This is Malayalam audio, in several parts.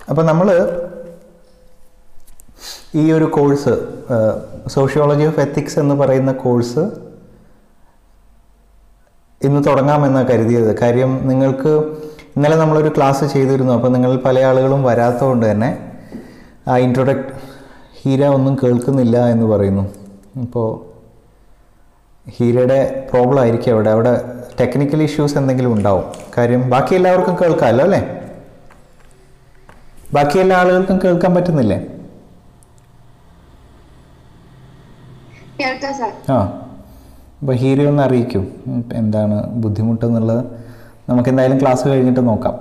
അപ്പോൾ നമ്മൾ ഈ ഒരു കോഴ്സ് സോഷ്യോളജി ഓഫ് എത്തിക്സ് എന്ന് പറയുന്ന കോഴ്സ് ഇന്ന് തുടങ്ങാമെന്നാണ് കരുതിയത് കാര്യം നിങ്ങൾക്ക് ഇന്നലെ നമ്മളൊരു ക്ലാസ് ചെയ്തിരുന്നു അപ്പോൾ നിങ്ങൾ പല ആളുകളും വരാത്തതുകൊണ്ട് തന്നെ ആ ഇൻട്രൊഡക്ട് ഹീര ഒന്നും കേൾക്കുന്നില്ല എന്ന് പറയുന്നു അപ്പോൾ ഹീരയുടെ പ്രോബ്ലം ആയിരിക്കും അവിടെ അവിടെ ടെക്നിക്കൽ ഇഷ്യൂസ് എന്തെങ്കിലും ഉണ്ടാവും കാര്യം ബാക്കി എല്ലാവർക്കും കേൾക്കാമല്ലോ അല്ലേ ബാക്കി എല്ലാ ആളുകൾക്കും കേൾക്കാൻ പറ്റുന്നില്ലേ കേൾക്കാം സാർ ആ അപ്പോൾ ഹീരോ ഒന്ന് അറിയിക്കും ഉം, എന്താണ് ബുദ്ധിമുട്ടെന്നുള്ളത് നമുക്ക് എന്തായാലും ക്ലാസ് കഴിഞ്ഞിട്ട് നോക്കാം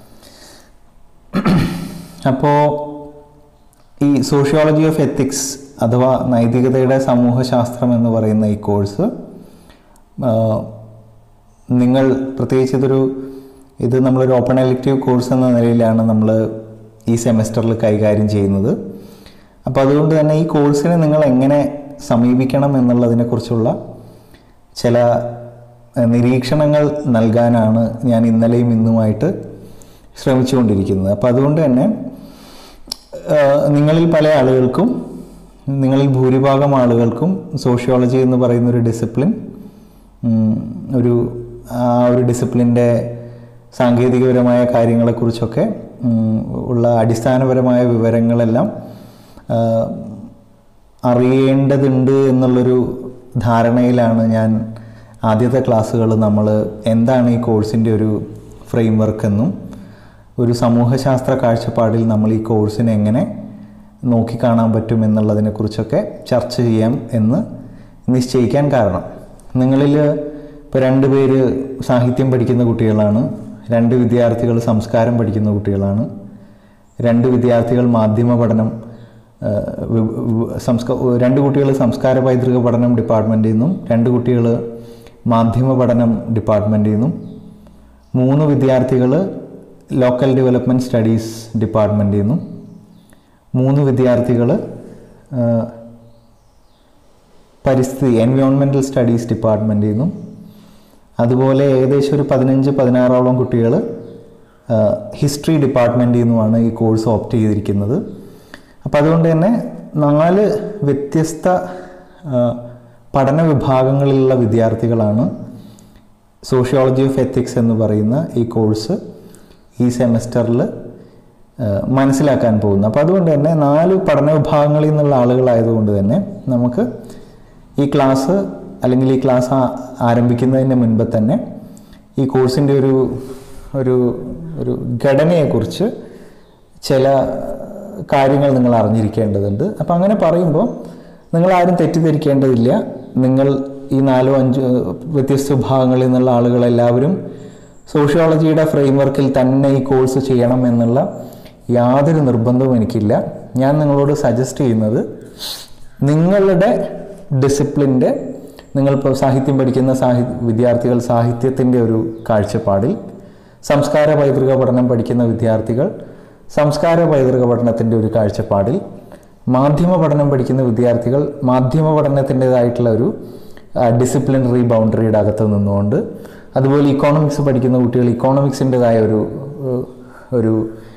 അപ്പോൾ ഈ സോഷ്യോളജി ഓഫ് എത്തിക്സ് അഥവാ നൈതികതയുടെ സമൂഹശാസ്ത്രം എന്ന് പറയുന്ന ഈ കോഴ്സ് ആ, നിങ്ങൾ പ്രത്യേകിച്ച് ഇതൊരു ഇത് നമ്മളൊരു ഓപ്പൺ എലക്റ്റീവ് കോഴ്സ് എന്ന നിലയിലാണ് നമ്മൾ ഈ സെമസ്റ്ററിൽ കൈകാര്യം ചെയ്യുന്നത് അപ്പോൾ അതുകൊണ്ട് തന്നെ ഈ കോഴ്സിനെ നിങ്ങൾ എങ്ങനെ സമീപിക്കണം എന്നുള്ളതിനെക്കുറിച്ചുള്ള ചില ഏഹ്, നിരീക്ഷണങ്ങൾ നൽകാനാണ് ഞാൻ ഇന്നലെയും ഇന്നുമായിട്ട് ശ്രമിച്ചുകൊണ്ടിരിക്കുന്നത് അപ്പോൾ അതുകൊണ്ട് തന്നെ ഏഹ്, നിങ്ങളിൽ പല ആളുകൾക്കും നിങ്ങളിൽ ഭൂരിഭാഗം ആളുകൾക്കും സോഷ്യോളജി എന്ന് പറയുന്ന ഒരു ഡിസിപ്ലിൻ ഉം, ഒരു ആ ഒരു ഡിസിപ്ലിൻ്റെ സാങ്കേതികപരമായ കാര്യങ്ങളെക്കുറിച്ചൊക്കെ ഉം, ഉള്ള അടിസ്ഥാനപരമായ വിവരങ്ങളെല്ലാം ആ, അറിയേണ്ടതുണ്ട് എന്നുള്ളൊരു ധാരണയിലാണ് ഞാൻ ആദ്യത്തെ ക്ലാസ്സുകൾ നമ്മൾ എന്താണ് ഈ കോഴ്സിൻ്റെ ഒരു ഫ്രെയിം വർക്ക് എന്നും ഒരു സമൂഹശാസ്ത്ര കാഴ്ചപ്പാടിൽ നമ്മൾ ഈ കോഴ്സിനെ എങ്ങനെ നോക്കിക്കാണാൻ പറ്റും എന്നുള്ളതിനെക്കുറിച്ചൊക്കെ ചർച്ച ചെയ്യാം എന്ന് നിശ്ചയിക്കാൻ കാരണം നിങ്ങളിൽ ഇപ്പോൾ രണ്ട് പേര് സാഹിത്യം പഠിക്കുന്ന കുട്ടികളാണ് രണ്ട് വിദ്യാർത്ഥികൾ സംസ്കാരം പഠിക്കുന്ന കുട്ടികളാണ് രണ്ട് വിദ്യാർത്ഥികൾ മാധ്യമ പഠനം ആ, വി- വി- സംസ്ക രണ്ട് കുട്ടികൾ സംസ്കാര പൈതൃക പഠനം ഡിപ്പാർട്ട്മെൻറ്റിൽ നിന്നും രണ്ട് കുട്ടികൾ മാധ്യമ പഠനം ഡിപ്പാർട്ട്മെൻറ്റിൽ നിന്നും മൂന്ന് വിദ്യാർത്ഥികൾ ലോക്കൽ ഡെവലപ്മെൻറ്റ് സ്റ്റഡീസ് ഡിപ്പാർട്ട്മെൻറ്റിൽ നിന്നും മൂന്ന് വിദ്യാർത്ഥികൾ പരിസ്ഥിതി എൻവയോൺമെൻറ്റൽ സ്റ്റഡീസ് ഡിപ്പാർട്ട്മെൻറ്റിൽ നിന്നും അതുപോലെ ഏകദേശം ഒരു പതിനഞ്ച് പതിനാറോളം കുട്ടികൾ ഹിസ്റ്ററി ഡിപ്പാർട്ട്മെൻറ്റിൽ നിന്നുമാണ് ഈ കോഴ്സ് ഓപ്റ്റ് ചെയ്തിരിക്കുന്നത് അപ്പോൾ അതുകൊണ്ട് തന്നെ നാല് വ്യത്യസ്ത ആ, പഠന വിഭാഗങ്ങളിലുള്ള വിദ്യാർത്ഥികളാണ് സോഷ്യോളജി ഓഫ് എത്തിക്സ് എന്ന് പറയുന്ന ഈ കോഴ്സ് ഈ സെമസ്റ്ററിൽ മനസ്സിലാക്കാൻ പോകുന്നു അപ്പോൾ അതുകൊണ്ട് തന്നെ നാല് പഠന വിഭാഗങ്ങളിൽ നിന്നുള്ള ആളുകളായതുകൊണ്ട് തന്നെ നമുക്ക് ഈ ക്ലാസ് അല്ലെങ്കിൽ ഈ ക്ലാസ് ആ- ആരംഭിക്കുന്നതിന് മുൻപ് തന്നെ ഈ കോഴ്സിൻ്റെ ഒരു ഒരു ഒരു ഘടനയെക്കുറിച്ച് ചില കാര്യങ്ങൾ നിങ്ങൾ അറിഞ്ഞിരിക്കേണ്ടതുണ്ട് അപ്പം അങ്ങനെ പറയുമ്പോൾ നിങ്ങൾ ആരും തെറ്റിദ്ധരിക്കേണ്ടതില്ല നിങ്ങൾ ഈ നാലോ അഞ്ചോ വ്യത്യസ്ത വിഭാഗങ്ങളിൽ നിന്നുള്ള ആളുകളെല്ലാവരും സോഷ്യോളജിയുടെ ഫ്രെയിംവർക്കിൽ തന്നെ ഈ കോഴ്സ് ചെയ്യണം എന്നുള്ള യാതൊരു നിർബന്ധവും എനിക്കില്ല ഞാൻ നിങ്ങളോട് സജസ്റ്റ് ചെയ്യുന്നത് നിങ്ങളുടെ ഡിസിപ്ലിൻ്റെ നിങ്ങളിപ്പോൾ സാഹിത്യം പഠിക്കുന്ന സാഹി വിദ്യാർത്ഥികൾ സാഹിത്യത്തിൻ്റെ ഒരു കാഴ്ചപ്പാടിൽ സംസ്കാര പൈതൃക പഠനം പഠിക്കുന്ന വിദ്യാർത്ഥികൾ സംസ്കാര പൈതൃക പഠനത്തിൻ്റെ ഒരു കാഴ്ചപ്പാടിൽ മാധ്യമ പഠനം പഠിക്കുന്ന വിദ്യാർത്ഥികൾ മാധ്യമ പഠനത്തിൻ്റെതായിട്ടുള്ള ഒരു ഡിസിപ്ലിനറി ബൗണ്ടറിയുടെ അകത്ത് നിന്നുകൊണ്ട് അതുപോലെ ഇക്കോണമിക്സ് പഠിക്കുന്ന കുട്ടികൾ ഇക്കോണമിക്സിൻ്റെതായ ഒരു ഏഹ്, ഒരു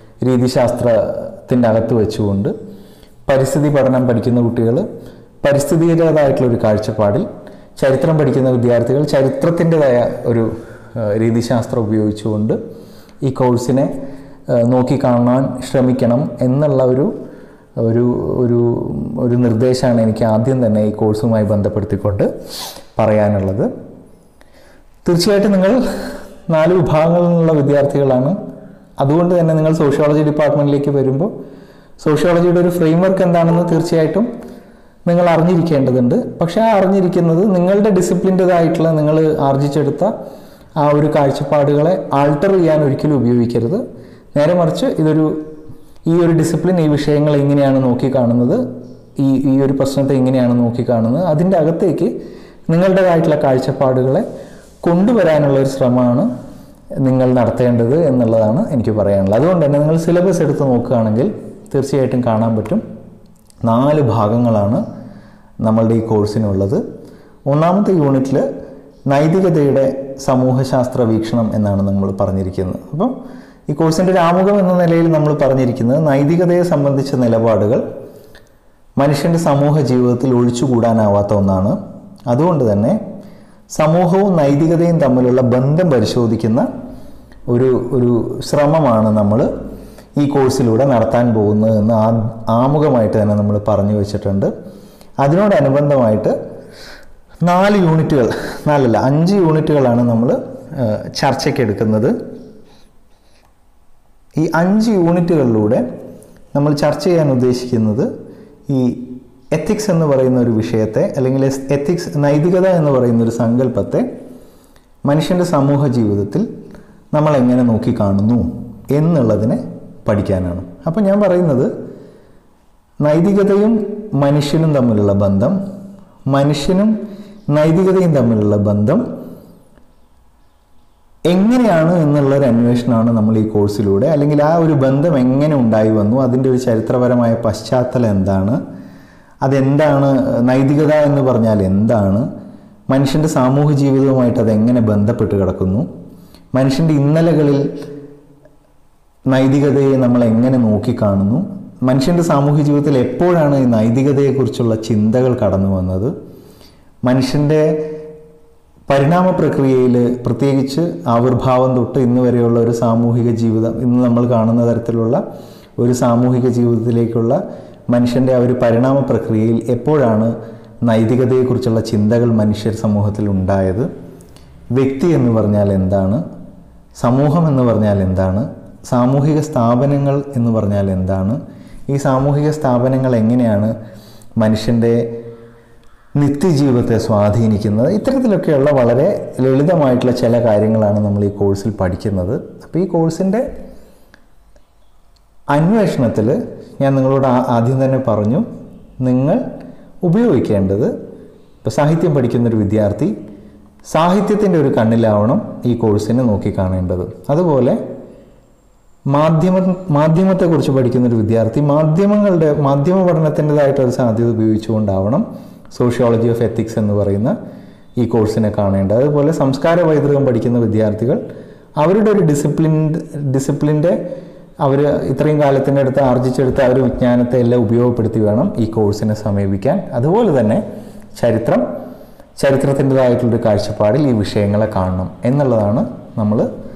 രീതിശാസ്ത്രത്തിൻ്റെ അകത്ത് വെച്ചുകൊണ്ട് പരിസ്ഥിതി പഠനം പഠിക്കുന്ന കുട്ടികൾ പരിസ്ഥിതിയുടേതായിട്ടുള്ള ഒരു കാഴ്ചപ്പാടിൽ ചരിത്രം പഠിക്കുന്ന വിദ്യാർത്ഥികൾ ചരിത്രത്തിൻ്റെതായ ഒരു ആ, രീതിശാസ്ത്രം ഉപയോഗിച്ചുകൊണ്ട് ഈ കോഴ്സിനെ ആ, നോക്കിക്കാണാൻ ശ്രമിക്കണം എന്നുള്ള ഒരു ഒരു ഒരു ഒരു നിർദ്ദേശമാണ് എനിക്ക് ആദ്യം തന്നെ ഈ കോഴ്സുമായി ബന്ധപ്പെടുത്തിക്കൊണ്ട് പറയാനുള്ളത് തീർച്ചയായിട്ടും നിങ്ങൾ നാല് വിഭാഗങ്ങളിൽ നിന്നുള്ള വിദ്യാർത്ഥികളാണ് അതുകൊണ്ട് തന്നെ നിങ്ങൾ സോഷ്യോളജി ഡിപ്പാർട്ട്മെൻറ്റിലേക്ക് വരുമ്പോൾ സോഷ്യോളജിയുടെ ഒരു ഫ്രെയിംവർക്ക് എന്താണെന്ന് തീർച്ചയായിട്ടും നിങ്ങൾ അറിഞ്ഞിരിക്കേണ്ടതുണ്ട് പക്ഷേ ആ അറിഞ്ഞിരിക്കുന്നത് നിങ്ങളുടെ ഡിസിപ്ലിൻ്റെതായിട്ടുള്ള നിങ്ങൾ ആർജിച്ചെടുത്ത ആ ഒരു കാഴ്ചപ്പാടുകളെ ആൾട്ടർ ചെയ്യാൻ ഒരിക്കലും ഉപയോഗിക്കരുത് നേരെ മറിച്ച് ഇതൊരു ഈ ഒരു ഡിസിപ്ലിൻ ഈ വിഷയങ്ങൾ എങ്ങനെയാണ് നോക്കിക്കാണുന്നത് ഈ ഈ ഒരു പ്രശ്നത്തെ എങ്ങനെയാണ് നോക്കിക്കാണുന്നത് അതിൻ്റെ അകത്തേക്ക് നിങ്ങളുടേതായിട്ടുള്ള കാഴ്ചപ്പാടുകളെ കൊണ്ടുവരാനുള്ള ഒരു ശ്രമമാണ് നിങ്ങൾ നടത്തേണ്ടത് എന്നുള്ളതാണ് എനിക്ക് പറയാനുള്ളത് അതുകൊണ്ട് തന്നെ നിങ്ങൾ സിലബസ് എടുത്ത് നോക്കുകയാണെങ്കിൽ തീർച്ചയായിട്ടും കാണാൻ പറ്റും നാല് ഭാഗങ്ങളാണ് നമ്മളുടെ ഈ കോഴ്സിനുള്ളത് ഒന്നാമത്തെ യൂണിറ്റിൽ നൈതികതയുടെ സമൂഹശാസ്ത്ര വീക്ഷണം എന്നാണ് നമ്മൾ പറഞ്ഞിരിക്കുന്നത് അപ്പം ഈ കോഴ്സിൻ്റെ ഒരു ആമുഖം എന്ന നിലയിൽ നമ്മൾ പറഞ്ഞിരിക്കുന്നത് നൈതികതയെ സംബന്ധിച്ച നിലപാടുകൾ മനുഷ്യൻ്റെ സമൂഹ ജീവിതത്തിൽ ഒഴിച്ചുകൂടാനാവാത്ത ഒന്നാണ് അതുകൊണ്ട് തന്നെ സമൂഹവും നൈതികതയും തമ്മിലുള്ള ബന്ധം പരിശോധിക്കുന്ന ഒരു ഒരു ശ്രമമാണ് നമ്മൾ ഈ കോഴ്സിലൂടെ നടത്താൻ പോകുന്നത് എന്ന് ആ ആമുഖമായിട്ട് തന്നെ നമ്മൾ പറഞ്ഞു വെച്ചിട്ടുണ്ട് അതിനോടനുബന്ധമായിട്ട് നാല് യൂണിറ്റുകൾ നാലല്ല അഞ്ച് യൂണിറ്റുകളാണ് നമ്മൾ ചർച്ചയ്ക്ക് എടുക്കുന്നത് ഈ അഞ്ച് യൂണിറ്റുകളിലൂടെ നമ്മൾ ചർച്ച ചെയ്യാൻ ഉദ്ദേശിക്കുന്നത് ഈ എത്തിക്സ് എന്ന് പറയുന്ന ഒരു വിഷയത്തെ അല്ലെങ്കിൽ എത്തിക്സ് നൈതികത എന്ന് പറയുന്ന ഒരു സങ്കല്പത്തെ മനുഷ്യൻ്റെ സമൂഹ ജീവിതത്തിൽ നമ്മൾ എങ്ങനെ നോക്കിക്കാണുന്നു എന്നുള്ളതിനെ പഠിക്കാനാണ് അപ്പോൾ ഞാൻ പറയുന്നത് നൈതികതയും മനുഷ്യനും തമ്മിലുള്ള ബന്ധം മനുഷ്യനും നൈതികതയും തമ്മിലുള്ള ബന്ധം എങ്ങനെയാണ് എന്നുള്ള ഒരു അന്വേഷണമാണ് നമ്മൾ ഈ കോഴ്സിലൂടെ അല്ലെങ്കിൽ ആ ഒരു ബന്ധം എങ്ങനെ ഉണ്ടായി വന്നു അതിൻ്റെ ഒരു ചരിത്രപരമായ പശ്ചാത്തലം എന്താണ് അതെന്താണ് നൈതികത എന്ന് പറഞ്ഞാൽ എന്താണ് മനുഷ്യൻ്റെ സാമൂഹ്യ ജീവിതവുമായിട്ട് അതെങ്ങനെ ബന്ധപ്പെട്ട് കിടക്കുന്നു മനുഷ്യൻ്റെ ഇന്നലകളിൽ നൈതികതയെ നമ്മൾ എങ്ങനെ നോക്കിക്കാണുന്നു മനുഷ്യൻ്റെ സാമൂഹ്യ ജീവിതത്തിൽ എപ്പോഴാണ് ഈ നൈതികതയെക്കുറിച്ചുള്ള ചിന്തകൾ കടന്നു വന്നത് മനുഷ്യൻ്റെ പരിണാമ പ്രക്രിയയിൽ പ്രത്യേകിച്ച് ആവിർഭാവം തൊട്ട് ഇന്ന് വരെയുള്ള ഒരു സാമൂഹിക ജീവിതം ഇന്ന് നമ്മൾ കാണുന്ന തരത്തിലുള്ള ഒരു സാമൂഹിക ജീവിതത്തിലേക്കുള്ള മനുഷ്യൻ്റെ ആ ഒരു പരിണാമ പ്രക്രിയയിൽ എപ്പോഴാണ് നൈതികതയെക്കുറിച്ചുള്ള ചിന്തകൾ മനുഷ്യ സമൂഹത്തിൽ ഉണ്ടായത് വ്യക്തി എന്ന് പറഞ്ഞാൽ എന്താണ് സമൂഹം എന്ന് പറഞ്ഞാൽ എന്താണ് സാമൂഹിക സ്ഥാപനങ്ങൾ എന്ന് പറഞ്ഞാൽ എന്താണ് ഈ സാമൂഹിക സ്ഥാപനങ്ങൾ എങ്ങനെയാണ് മനുഷ്യൻ്റെ നിത്യജീവിതത്തെ സ്വാധീനിക്കുന്നത് ഇത്തരത്തിലൊക്കെയുള്ള വളരെ ലളിതമായിട്ടുള്ള ചില കാര്യങ്ങളാണ് നമ്മൾ ഈ കോഴ്സിൽ പഠിക്കുന്നത് അപ്പോൾ ഈ കോഴ്സിൻ്റെ അന്വേഷണത്തിൽ ഞാൻ നിങ്ങളോട് ആ- ആദ്യം തന്നെ പറഞ്ഞു നിങ്ങൾ ഉപയോഗിക്കേണ്ടത് ഇപ്പോൾ സാഹിത്യം പഠിക്കുന്നൊരു വിദ്യാർത്ഥി സാഹിത്യത്തിൻ്റെ ഒരു കണ്ണിലാവണം ഈ കോഴ്സിനെ നോക്കിക്കാണേണ്ടത് അതുപോലെ മാധ്യമ മാധ്യമത്തെക്കുറിച്ച് പഠിക്കുന്ന ഒരു വിദ്യാർത്ഥി മാധ്യമങ്ങളുടെ മാധ്യമ പഠനത്തിൻ്റെതായിട്ട് ഒരു സാധ്യത ഉപയോഗിച്ചുകൊണ്ടാവണം സോഷ്യോളജി ഓഫ് എത്തിക്സ് എന്ന് പറയുന്ന ഈ കോഴ്സിനെ കാണേണ്ടത് അതുപോലെ സംസ്കാര പൈതൃകം പഠിക്കുന്ന വിദ്യാർത്ഥികൾ അവരുടെ ഒരു ഡിസിപ്ലിൻ ഡിസിപ്ലിൻ്റെ അവർ ഇത്രയും കാലത്തിൻ്റെ അടുത്ത് ആർജിച്ചെടുത്ത ആ ഒരു വിജ്ഞാനത്തെ എല്ലാം ഉപയോഗപ്പെടുത്തി വേണം ഈ കോഴ്സിനെ സമീപിക്കാൻ അതുപോലെ തന്നെ ചരിത്രം ചരിത്രത്തിൻ്റെതായിട്ടുള്ളൊരു കാഴ്ചപ്പാടിൽ ഈ വിഷയങ്ങളെ കാണണം എന്നുള്ളതാണ് നമ്മൾ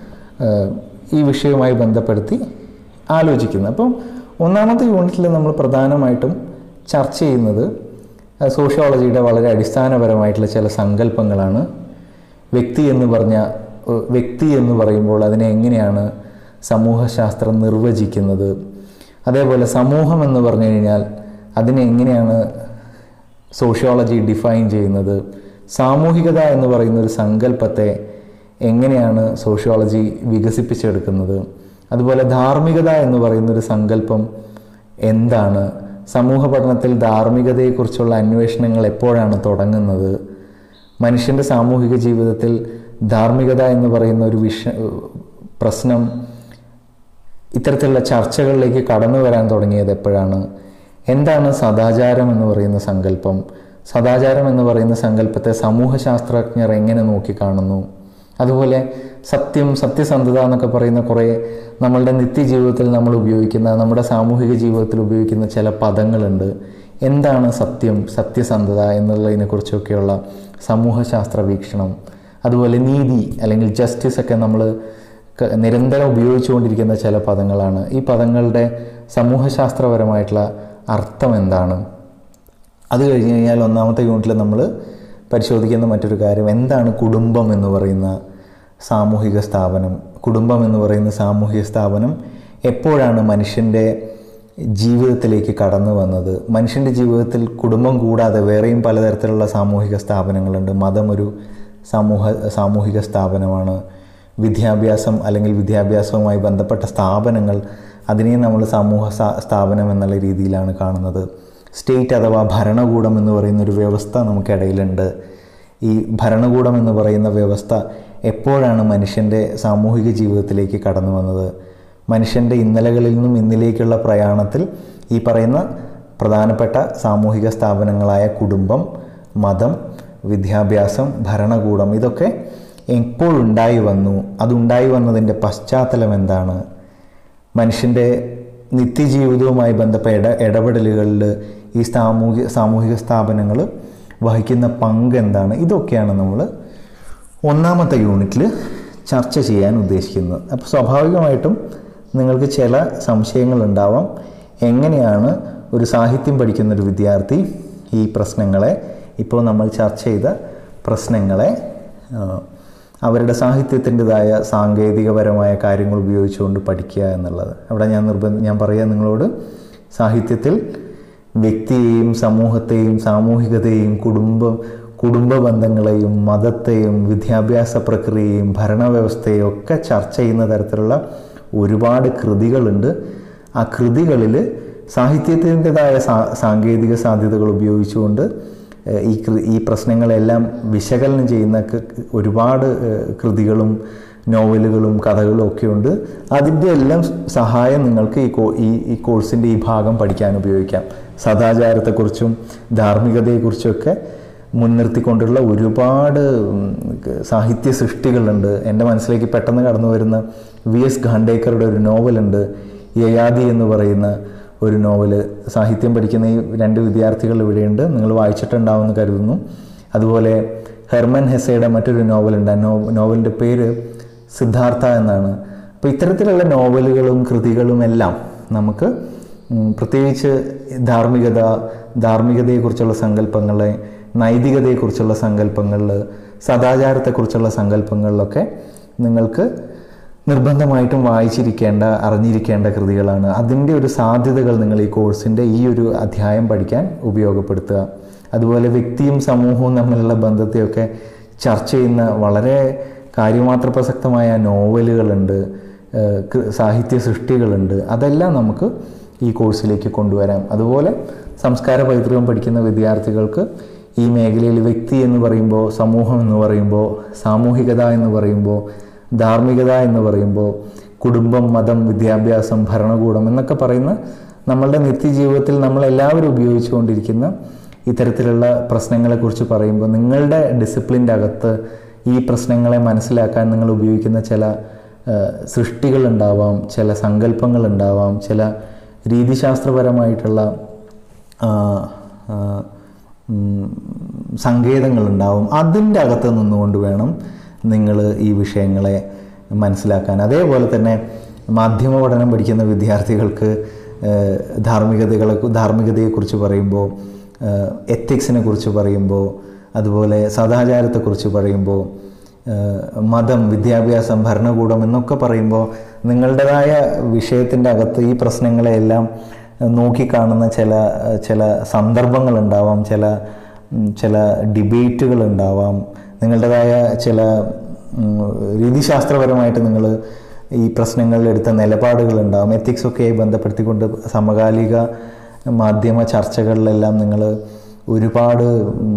ഈ വിഷയവുമായി ബന്ധപ്പെടുത്തി ആലോചിക്കുന്നത് അപ്പം ഒന്നാമത്തെ യൂണിറ്റിൽ നമ്മൾ പ്രധാനമായിട്ടും ചർച്ച ചെയ്യുന്നത് അഹ് സോഷ്യോളജിയുടെ വളരെ അടിസ്ഥാനപരമായിട്ടുള്ള ചില സങ്കല്പങ്ങളാണ് വ്യക്തി എന്ന് പറഞ്ഞ ഏഹ് വ്യക്തി എന്ന് പറയുമ്പോൾ അതിനെ എങ്ങനെയാണ് സമൂഹശാസ്ത്രം നിർവചിക്കുന്നത് അതേപോലെ സമൂഹം എന്ന് പറഞ്ഞു കഴിഞ്ഞാൽ അതിനെ എങ്ങനെയാണ് സോഷ്യോളജി ഡിഫൈൻ ചെയ്യുന്നത് സാമൂഹികത എന്ന് പറയുന്ന ഒരു സങ്കല്പത്തെ എങ്ങനെയാണ് സോഷ്യോളജി വികസിപ്പിച്ചെടുക്കുന്നത് അതുപോലെ ധാർമ്മികത എന്ന് പറയുന്ന ഒരു സങ്കല്പം എന്താണ് സമൂഹ പഠനത്തിൽ ധാർമ്മികതയെക്കുറിച്ചുള്ള അന്വേഷണങ്ങൾ എപ്പോഴാണ് തുടങ്ങുന്നത് മനുഷ്യൻ്റെ സാമൂഹിക ജീവിതത്തിൽ ധാർമ്മികത എന്ന് പറയുന്ന ഒരു വിഷ പ്രശ്നം ഇത്തരത്തിലുള്ള ചർച്ചകളിലേക്ക് കടന്നു വരാൻ തുടങ്ങിയത് എപ്പോഴാണ് എന്താണ് സദാചാരം എന്ന് പറയുന്ന സങ്കല്പം സദാചാരം എന്ന് പറയുന്ന സങ്കല്പത്തെ സമൂഹശാസ്ത്രജ്ഞർ എങ്ങനെ നോക്കിക്കാണുന്നു അതുപോലെ സത്യം സത്യസന്ധത എന്നൊക്കെ പറയുന്ന കുറേ നമ്മളുടെ നിത്യജീവിതത്തിൽ നമ്മൾ ഉപയോഗിക്കുന്ന നമ്മുടെ സാമൂഹിക ജീവിതത്തിൽ ഉപയോഗിക്കുന്ന ചില പദങ്ങളുണ്ട് എന്താണ് സത്യം സത്യസന്ധത എന്നുള്ളതിനെക്കുറിച്ചൊക്കെയുള്ള സമൂഹശാസ്ത്ര വീക്ഷണം അതുപോലെ നീതി അല്ലെങ്കിൽ ജസ്റ്റിസ് ഒക്കെ നമ്മൾ ക- നിരന്തരം ഉപയോഗിച്ചുകൊണ്ടിരിക്കുന്ന ചില പദങ്ങളാണ് ഈ പദങ്ങളുടെ സമൂഹശാസ്ത്രപരമായിട്ടുള്ള അർത്ഥം എന്താണ് അത് കഴിഞ്ഞ് കഴിഞ്ഞാൽ ഒന്നാമത്തെ യൂണിറ്റിൽ നമ്മൾ പരിശോധിക്കുന്ന മറ്റൊരു കാര്യം എന്താണ് കുടുംബം എന്ന് പറയുന്ന സാമൂഹിക സ്ഥാപനം കുടുംബം എന്ന് പറയുന്ന സാമൂഹിക സ്ഥാപനം എപ്പോഴാണ് മനുഷ്യൻ്റെ ജീവിതത്തിലേക്ക് കടന്നു വന്നത് മനുഷ്യൻ്റെ ജീവിതത്തിൽ കുടുംബം കൂടാതെ വേറെയും പലതരത്തിലുള്ള സാമൂഹിക സ്ഥാപനങ്ങളുണ്ട് മതം ഒരു സമൂഹ സാമൂഹിക സ്ഥാപനമാണ് വിദ്യാഭ്യാസം അല്ലെങ്കിൽ വിദ്യാഭ്യാസവുമായി ബന്ധപ്പെട്ട സ്ഥാപനങ്ങൾ അതിനെയും നമ്മൾ സമൂഹ സ്ഥാ- സ്ഥാപനം എന്നുള്ള രീതിയിലാണ് കാണുന്നത് സ്റ്റേറ്റ് അഥവാ ഭരണകൂടം എന്ന് പറയുന്ന ഒരു വ്യവസ്ഥ നമുക്കിടയിലുണ്ട് ഈ ഭരണകൂടം എന്ന് പറയുന്ന വ്യവസ്ഥ എപ്പോഴാണ് മനുഷ്യൻ്റെ സാമൂഹിക ജീവിതത്തിലേക്ക് കടന്നു വന്നത് മനുഷ്യൻ്റെ ഇന്നലകളിൽ നിന്നും ഇന്നിലേക്കുള്ള പ്രയാണത്തിൽ ഈ പറയുന്ന പ്രധാനപ്പെട്ട സാമൂഹിക സ്ഥാപനങ്ങളായ കുടുംബം മതം വിദ്യാഭ്യാസം ഭരണകൂടം ഇതൊക്കെ എപ്പോഴുണ്ടായി വന്നു അതുണ്ടായി വന്നതിൻ്റെ പശ്ചാത്തലം എന്താണ് മനുഷ്യൻ്റെ നിത്യജീവിതവുമായി ബന്ധപ്പെട്ട ഇട ഇടപെടലുകളിൽ ഈ സാമൂഹിക സാമൂഹിക സ്ഥാപനങ്ങൾ വഹിക്കുന്ന പങ്ക് എന്താണ് ഇതൊക്കെയാണ് നമ്മൾ ഒന്നാമത്തെ യൂണിറ്റിൽ ചർച്ച ചെയ്യാൻ ഉദ്ദേശിക്കുന്നത് അപ്പോൾ സ്വാഭാവികമായിട്ടും നിങ്ങൾക്ക് ചില സംശയങ്ങളുണ്ടാവാം എങ്ങനെയാണ് ഒരു സാഹിത്യം പഠിക്കുന്ന ഒരു വിദ്യാർത്ഥി ഈ പ്രശ്നങ്ങളെ ഇപ്പോൾ നമ്മൾ ചർച്ച ചെയ്ത പ്രശ്നങ്ങളെ ആ, അവരുടെ സാഹിത്യത്തിൻ്റെതായ സാങ്കേതികപരമായ കാര്യങ്ങൾ ഉപയോഗിച്ചുകൊണ്ട് പഠിക്കുക എന്നുള്ളത് അവിടെ ഞാൻ നിർബന്ധ ഞാൻ പറയാം നിങ്ങളോട് സാഹിത്യത്തിൽ വ്യക്തിയെയും സമൂഹത്തെയും സാമൂഹികതയെയും കുടുംബം കുടുംബ ബന്ധങ്ങളെയും മതത്തെയും വിദ്യാഭ്യാസ പ്രക്രിയയും ഭരണവ്യവസ്ഥയെയും ഒക്കെ ചർച്ച ചെയ്യുന്ന തരത്തിലുള്ള ഒരുപാട് കൃതികളുണ്ട് ആ കൃതികളിൽ സാഹിത്യത്തിൻ്റെതായ സാ സാങ്കേതിക സാധ്യതകൾ ഉപയോഗിച്ചുകൊണ്ട് ഏഹ്, ഈ കൃ- ഈ പ്രശ്നങ്ങളെല്ലാം വിശകലനം ചെയ്യുന്ന ക- ഒരുപാട് ഏഹ്, കൃതികളും നോവലുകളും കഥകളും ഒക്കെ ഉണ്ട് അതിൻ്റെ എല്ലാം സഹായം നിങ്ങൾക്ക് ഈ കോ ഈ ഈ കോഴ്സിൻ്റെ ഈ ഭാഗം പഠിക്കാൻ ഉപയോഗിക്കാം സദാചാരത്തെക്കുറിച്ചും ധാർമ്മികതയെക്കുറിച്ചുമൊക്കെ മുൻനിർത്തിക്കൊണ്ടുള്ള ഒരുപാട് ഉം, ക- സാഹിത്യ സൃഷ്ടികളുണ്ട് എൻ്റെ മനസ്സിലേക്ക് പെട്ടെന്ന് കടന്നു വരുന്ന വി എസ് ഖാണ്ടേക്കറുടെ ഒരു നോവലുണ്ട് യയാതി എന്ന് പറയുന്ന ഒരു നോവല് സാഹിത്യം പഠിക്കുന്ന ഈ രണ്ട് വിദ്യാർത്ഥികൾ ഇവിടെയുണ്ട് നിങ്ങൾ വായിച്ചിട്ടുണ്ടാവുമെന്ന് കരുതുന്നു അതുപോലെ ഹെർമൻ ഹെസയുടെ മറ്റൊരു നോവലുണ്ട് ആ നോ നോവലിൻ്റെ പേര് സിദ്ധാർത്ഥ എന്നാണ് അപ്പോൾ ഇത്തരത്തിലുള്ള നോവലുകളും കൃതികളും എല്ലാം നമുക്ക് ഉം, പ്രത്യേകിച്ച് ധാർമ്മികത ധാർമ്മികതയെക്കുറിച്ചുള്ള സങ്കല്പങ്ങളെ നൈതികതയെക്കുറിച്ചുള്ള സങ്കല്പങ്ങളിൽ സദാചാരത്തെക്കുറിച്ചുള്ള സങ്കല്പങ്ങളിലൊക്കെ നിങ്ങൾക്ക് നിർബന്ധമായിട്ടും വായിച്ചിരിക്കേണ്ട അറിഞ്ഞിരിക്കേണ്ട കൃതികളാണ് അതിൻ്റെ ഒരു സാധ്യതകൾ നിങ്ങൾ ഈ കോഴ്സിൻ്റെ ഈ ഒരു അധ്യായം പഠിക്കാൻ ഉപയോഗപ്പെടുത്തുക അതുപോലെ വ്യക്തിയും സമൂഹവും തമ്മിലുള്ള ബന്ധത്തെയൊക്കെ ചർച്ച ചെയ്യുന്ന വളരെ കാര്യമാത്ര പ്രസക്തമായ നോവലുകളുണ്ട് ഏഹ് കൃ- സാഹിത്യ സൃഷ്ടികളുണ്ട് അതെല്ലാം നമുക്ക് ഈ കോഴ്സിലേക്ക് കൊണ്ടുവരാം അതുപോലെ സംസ്കാര പൈതൃകം പഠിക്കുന്ന വിദ്യാർത്ഥികൾക്ക് ഈ മേഖലയിൽ വ്യക്തി എന്ന് പറയുമ്പോൾ സമൂഹം എന്ന് പറയുമ്പോൾ സാമൂഹികത എന്ന് പറയുമ്പോൾ ധാർമ്മികത എന്ന് പറയുമ്പോൾ കുടുംബം മതം വിദ്യാഭ്യാസം ഭരണകൂടം എന്നൊക്കെ പറയുന്ന നമ്മളുടെ നിത്യജീവിതത്തിൽ നമ്മൾ എല്ലാവരും ഉപയോഗിച്ചുകൊണ്ടിരിക്കുന്ന ഇത്തരത്തിലുള്ള പ്രശ്നങ്ങളെക്കുറിച്ച് പറയുമ്പോൾ നിങ്ങളുടെ ഡിസിപ്ലിൻ്റെ അകത്ത് ഈ പ്രശ്നങ്ങളെ മനസ്സിലാക്കാൻ നിങ്ങൾ ഉപയോഗിക്കുന്ന ചില ഏഹ്, സൃഷ്ടികളുണ്ടാവാം ചില സങ്കല്പങ്ങളുണ്ടാവാം ചില രീതിശാസ്ത്രപരമായിട്ടുള്ള ആ, ആ, ഉം, സങ്കേതങ്ങളുണ്ടാവും അതിൻ്റെ അകത്ത് നിന്നുകൊണ്ട് വേണം നിങ്ങൾ ഈ വിഷയങ്ങളെ മനസ്സിലാക്കാൻ അതേപോലെ തന്നെ മാധ്യമ പഠനം പഠിക്കുന്ന വിദ്യാർത്ഥികൾക്ക് ഏഹ്, ധാർമ്മികതകളെ ധാർമ്മികതയെക്കുറിച്ച് പറയുമ്പോൾ എത്തിക്സിനെ കുറിച്ച് പറയുമ്പോൾ അതുപോലെ സദാചാരത്തെക്കുറിച്ച് പറയുമ്പോൾ ഏഹ്, മതം വിദ്യാഭ്യാസം ഭരണകൂടം എന്നൊക്കെ പറയുമ്പോൾ നിങ്ങളുടേതായ വിഷയത്തിൻ്റെ അകത്ത് ഈ പ്രശ്നങ്ങളെയെല്ലാം നോക്കിക്കാണുന്ന ചില ചില സന്ദർഭങ്ങളുണ്ടാവാം ചില ഉം, ചില ഡിബേറ്റുകൾ ഉണ്ടാവാം നിങ്ങളുടേതായ ചില ഉം, രീതിശാസ്ത്രപരമായിട്ട് നിങ്ങൾ ഈ പ്രശ്നങ്ങളിൽ എടുത്ത നിലപാടുകളുണ്ടാവും എത്തിക്സൊക്കെ ബന്ധപ്പെടുത്തിക്കൊണ്ട് സമകാലിക മാധ്യമ ചർച്ചകളിലെല്ലാം നിങ്ങൾ ഒരുപാട്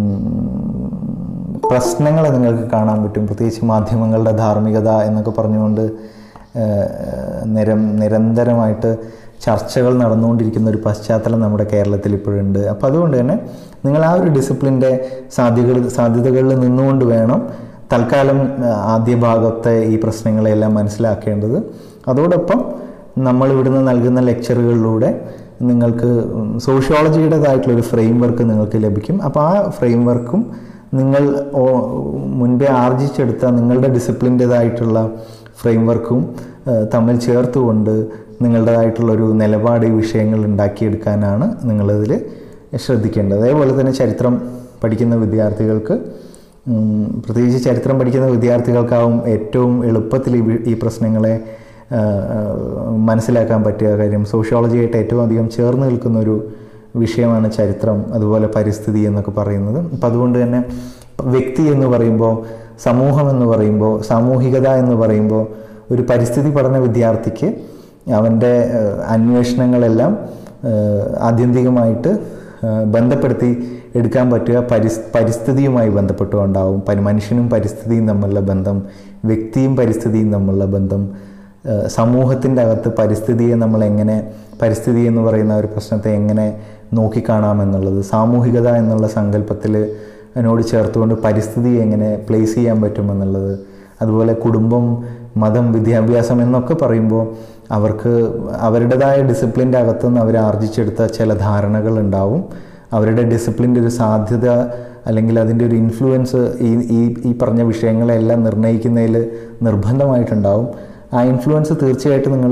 പ്രശ്നങ്ങൾ നിങ്ങൾക്ക് കാണാൻ പറ്റും പ്രത്യേകിച്ച് മാധ്യമങ്ങളുടെ ധാർമ്മികത എന്നൊക്കെ പറഞ്ഞുകൊണ്ട് ഏഹ്, നിരം നിരന്തരമായിട്ട് ചർച്ചകൾ നടന്നുകൊണ്ടിരിക്കുന്ന ഒരു പശ്ചാത്തലം നമ്മുടെ കേരളത്തിൽ ഇപ്പോഴുണ്ട് അപ്പോൾ അതുകൊണ്ട് തന്നെ നിങ്ങൾ ആ ഒരു ഡിസിപ്ലിൻ്റെ സാധ്യതകൾ സാധ്യതകളിൽ നിന്നുകൊണ്ട് വേണം തൽക്കാലം ഏഹ്, ആദ്യ ഭാഗത്തെ ഈ പ്രശ്നങ്ങളെല്ലാം മനസ്സിലാക്കേണ്ടത് അതോടൊപ്പം നമ്മൾ ഇവിടുന്ന് നൽകുന്ന ലെക്ചറുകളിലൂടെ നിങ്ങൾക്ക് സോഷ്യോളജിയുടേതായിട്ടുള്ളൊരു ഫ്രെയിം വർക്ക് നിങ്ങൾക്ക് ലഭിക്കും അപ്പോൾ ആ ഫ്രെയിം വർക്കും നിങ്ങൾ ഓ- മുൻപേ ആർജിച്ചെടുത്ത നിങ്ങളുടെ ഡിസിപ്ലിൻ്റെതായിട്ടുള്ള ഫ്രെയിം വർക്കും ഏഹ്, തമ്മിൽ ചേർത്തുകൊണ്ട് നിങ്ങളുടേതായിട്ടുള്ളൊരു നിലപാട് ഈ വിഷയങ്ങൾ ഉണ്ടാക്കിയെടുക്കാനാണ് നിങ്ങളിതിൽ ശ്രദ്ധിക്കേണ്ടത് അതേപോലെ തന്നെ ചരിത്രം പഠിക്കുന്ന വിദ്യാർത്ഥികൾക്ക് ഉം, പ്രത്യേകിച്ച് ചരിത്രം പഠിക്കുന്ന വിദ്യാർത്ഥികൾക്കാവും ഏറ്റവും എളുപ്പത്തിൽ ഈ വി- ഈ പ്രശ്നങ്ങളെ ആ, ആ, മനസ്സിലാക്കാൻ പറ്റിയ കാര്യം സോഷ്യോളജിയായിട്ട് ഏറ്റവും അധികം ചേർന്ന് നിൽക്കുന്ന ഒരു വിഷയമാണ് ചരിത്രം അതുപോലെ പരിസ്ഥിതി എന്നൊക്കെ പറയുന്നത് അപ്പം അതുകൊണ്ട് തന്നെ വ്യക്തി എന്ന് പറയുമ്പോൾ സമൂഹം എന്ന് പറയുമ്പോൾ സാമൂഹികത എന്ന് പറയുമ്പോൾ ഒരു പരിസ്ഥിതി പഠന വിദ്യാർത്ഥിക്ക് അവൻ്റെ ഏഹ്, അന്വേഷണങ്ങളെല്ലാം ഏഹ്, ആത്യന്തികമായിട്ട് ഏഹ്, ബന്ധപ്പെടുത്തി എടുക്കാൻ പറ്റുക പരിസ് പരിസ്ഥിതിയുമായി ബന്ധപ്പെട്ടുകൊണ്ടാവും പരി മനുഷ്യനും പരിസ്ഥിതിയും തമ്മിലുള്ള ബന്ധം വ്യക്തിയും പരിസ്ഥിതിയും തമ്മിലുള്ള ബന്ധം ഏഹ്, സമൂഹത്തിൻ്റെ അകത്ത് പരിസ്ഥിതിയെ നമ്മൾ എങ്ങനെ പരിസ്ഥിതി എന്ന് പറയുന്ന ഒരു പ്രശ്നത്തെ എങ്ങനെ നോക്കിക്കാണാമെന്നുള്ളത് സാമൂഹികത എന്നുള്ള സങ്കല്പത്തിൽ അതിനോട് ചേർത്തുകൊണ്ട് പരിസ്ഥിതി എങ്ങനെ പ്ലേസ് ചെയ്യാൻ പറ്റുമെന്നുള്ളത് അതുപോലെ കുടുംബം മതം വിദ്യാഭ്യാസം എന്നൊക്കെ പറയുമ്പോൾ അവർക്ക് അവരുടേതായ ഡിസിപ്ലിൻ്റെ അകത്തുനിന്ന് അവർ ആർജിച്ചെടുത്ത ചില ധാരണകൾ ഉണ്ടാവും അവരുടെ ഡിസിപ്ലിൻ്റെ ഒരു സാധ്യത അല്ലെങ്കിൽ അതിൻ്റെ ഒരു ഇൻഫ്ലുവൻസ് ഈ ഈ ഈ പറഞ്ഞ വിഷയങ്ങളെല്ലാം നിർണ്ണയിക്കുന്നതിൽ നിർബന്ധമായിട്ടുണ്ടാവും ആ ഇൻഫ്ലുവൻസ് തീർച്ചയായിട്ടും നിങ്ങൾ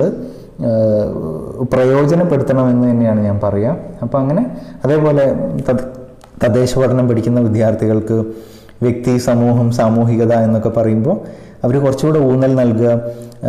പ്രയോജനപ്പെടുത്തണമെന്ന് തന്നെയാണ് ഞാൻ പറയാം അപ്പോൾ അങ്ങനെ അതേപോലെ തദ് തദ്ദേശ പഠനം പഠിക്കുന്ന വിദ്യാർത്ഥികൾക്ക് വ്യക്തി സമൂഹം സാമൂഹികത എന്നൊക്കെ പറയുമ്പോൾ അവർ കുറച്ചുകൂടെ ഊന്നൽ നൽകുക ആ,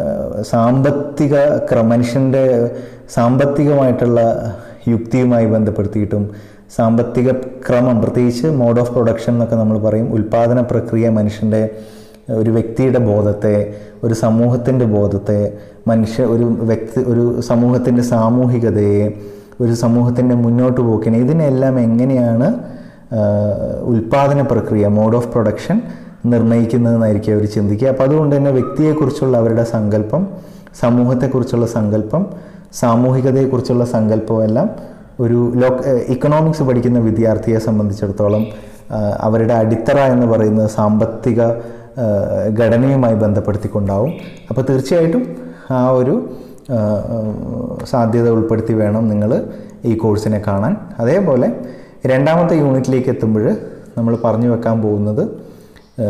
സാമ്പത്തിക ക്ര മനുഷ്യൻ്റെ സാമ്പത്തികമായിട്ടുള്ള യുക്തിയുമായി ബന്ധപ്പെടുത്തിയിട്ടും സാമ്പത്തിക ക്രമം പ്രത്യേകിച്ച് മോഡ് ഓഫ് പ്രൊഡക്ഷൻ എന്നൊക്കെ നമ്മൾ പറയും ഉൽപ്പാദന പ്രക്രിയ മനുഷ്യൻ്റെ ഒരു വ്യക്തിയുടെ ബോധത്തെ ഒരു സമൂഹത്തിൻ്റെ ബോധത്തെ മനുഷ്യ ഒരു വ്യക്തി ഒരു സമൂഹത്തിൻ്റെ സാമൂഹികതയെ ഒരു സമൂഹത്തിൻ്റെ മുന്നോട്ട് പോക്കിനെ ഇതിനെല്ലാം എങ്ങനെയാണ് ആഹ്, ഉൽപ്പാദന പ്രക്രിയ മോഡ് ഓഫ് പ്രൊഡക്ഷൻ നിർണ്ണയിക്കുന്നതെന്നായിരിക്കും അവർ ചിന്തിക്കുക അപ്പോൾ അതുകൊണ്ട് തന്നെ വ്യക്തിയെക്കുറിച്ചുള്ള അവരുടെ സങ്കല്പം സമൂഹത്തെക്കുറിച്ചുള്ള സങ്കല്പം സാമൂഹികതയെക്കുറിച്ചുള്ള സങ്കല്പം എല്ലാം ഒരു ലോ ഇക്കണോമിക്സ് പഠിക്കുന്ന വിദ്യാർത്ഥിയെ സംബന്ധിച്ചിടത്തോളം ആ, അവരുടെ അടിത്തറ എന്ന് പറയുന്നത് സാമ്പത്തിക ആ, ഘടനയുമായി ബന്ധപ്പെടുത്തിക്കൊണ്ടാവും അപ്പോൾ തീർച്ചയായിട്ടും ആ ഒരു ആ, ആ, സാധ്യത ഉൾപ്പെടുത്തി വേണം നിങ്ങൾ ഈ കോഴ്സിനെ കാണാൻ അതേപോലെ രണ്ടാമത്തെ യൂണിറ്റിലേക്ക് എത്തുമ്പോൾ നമ്മൾ പറഞ്ഞു വെക്കാൻ പോകുന്നത് ആ,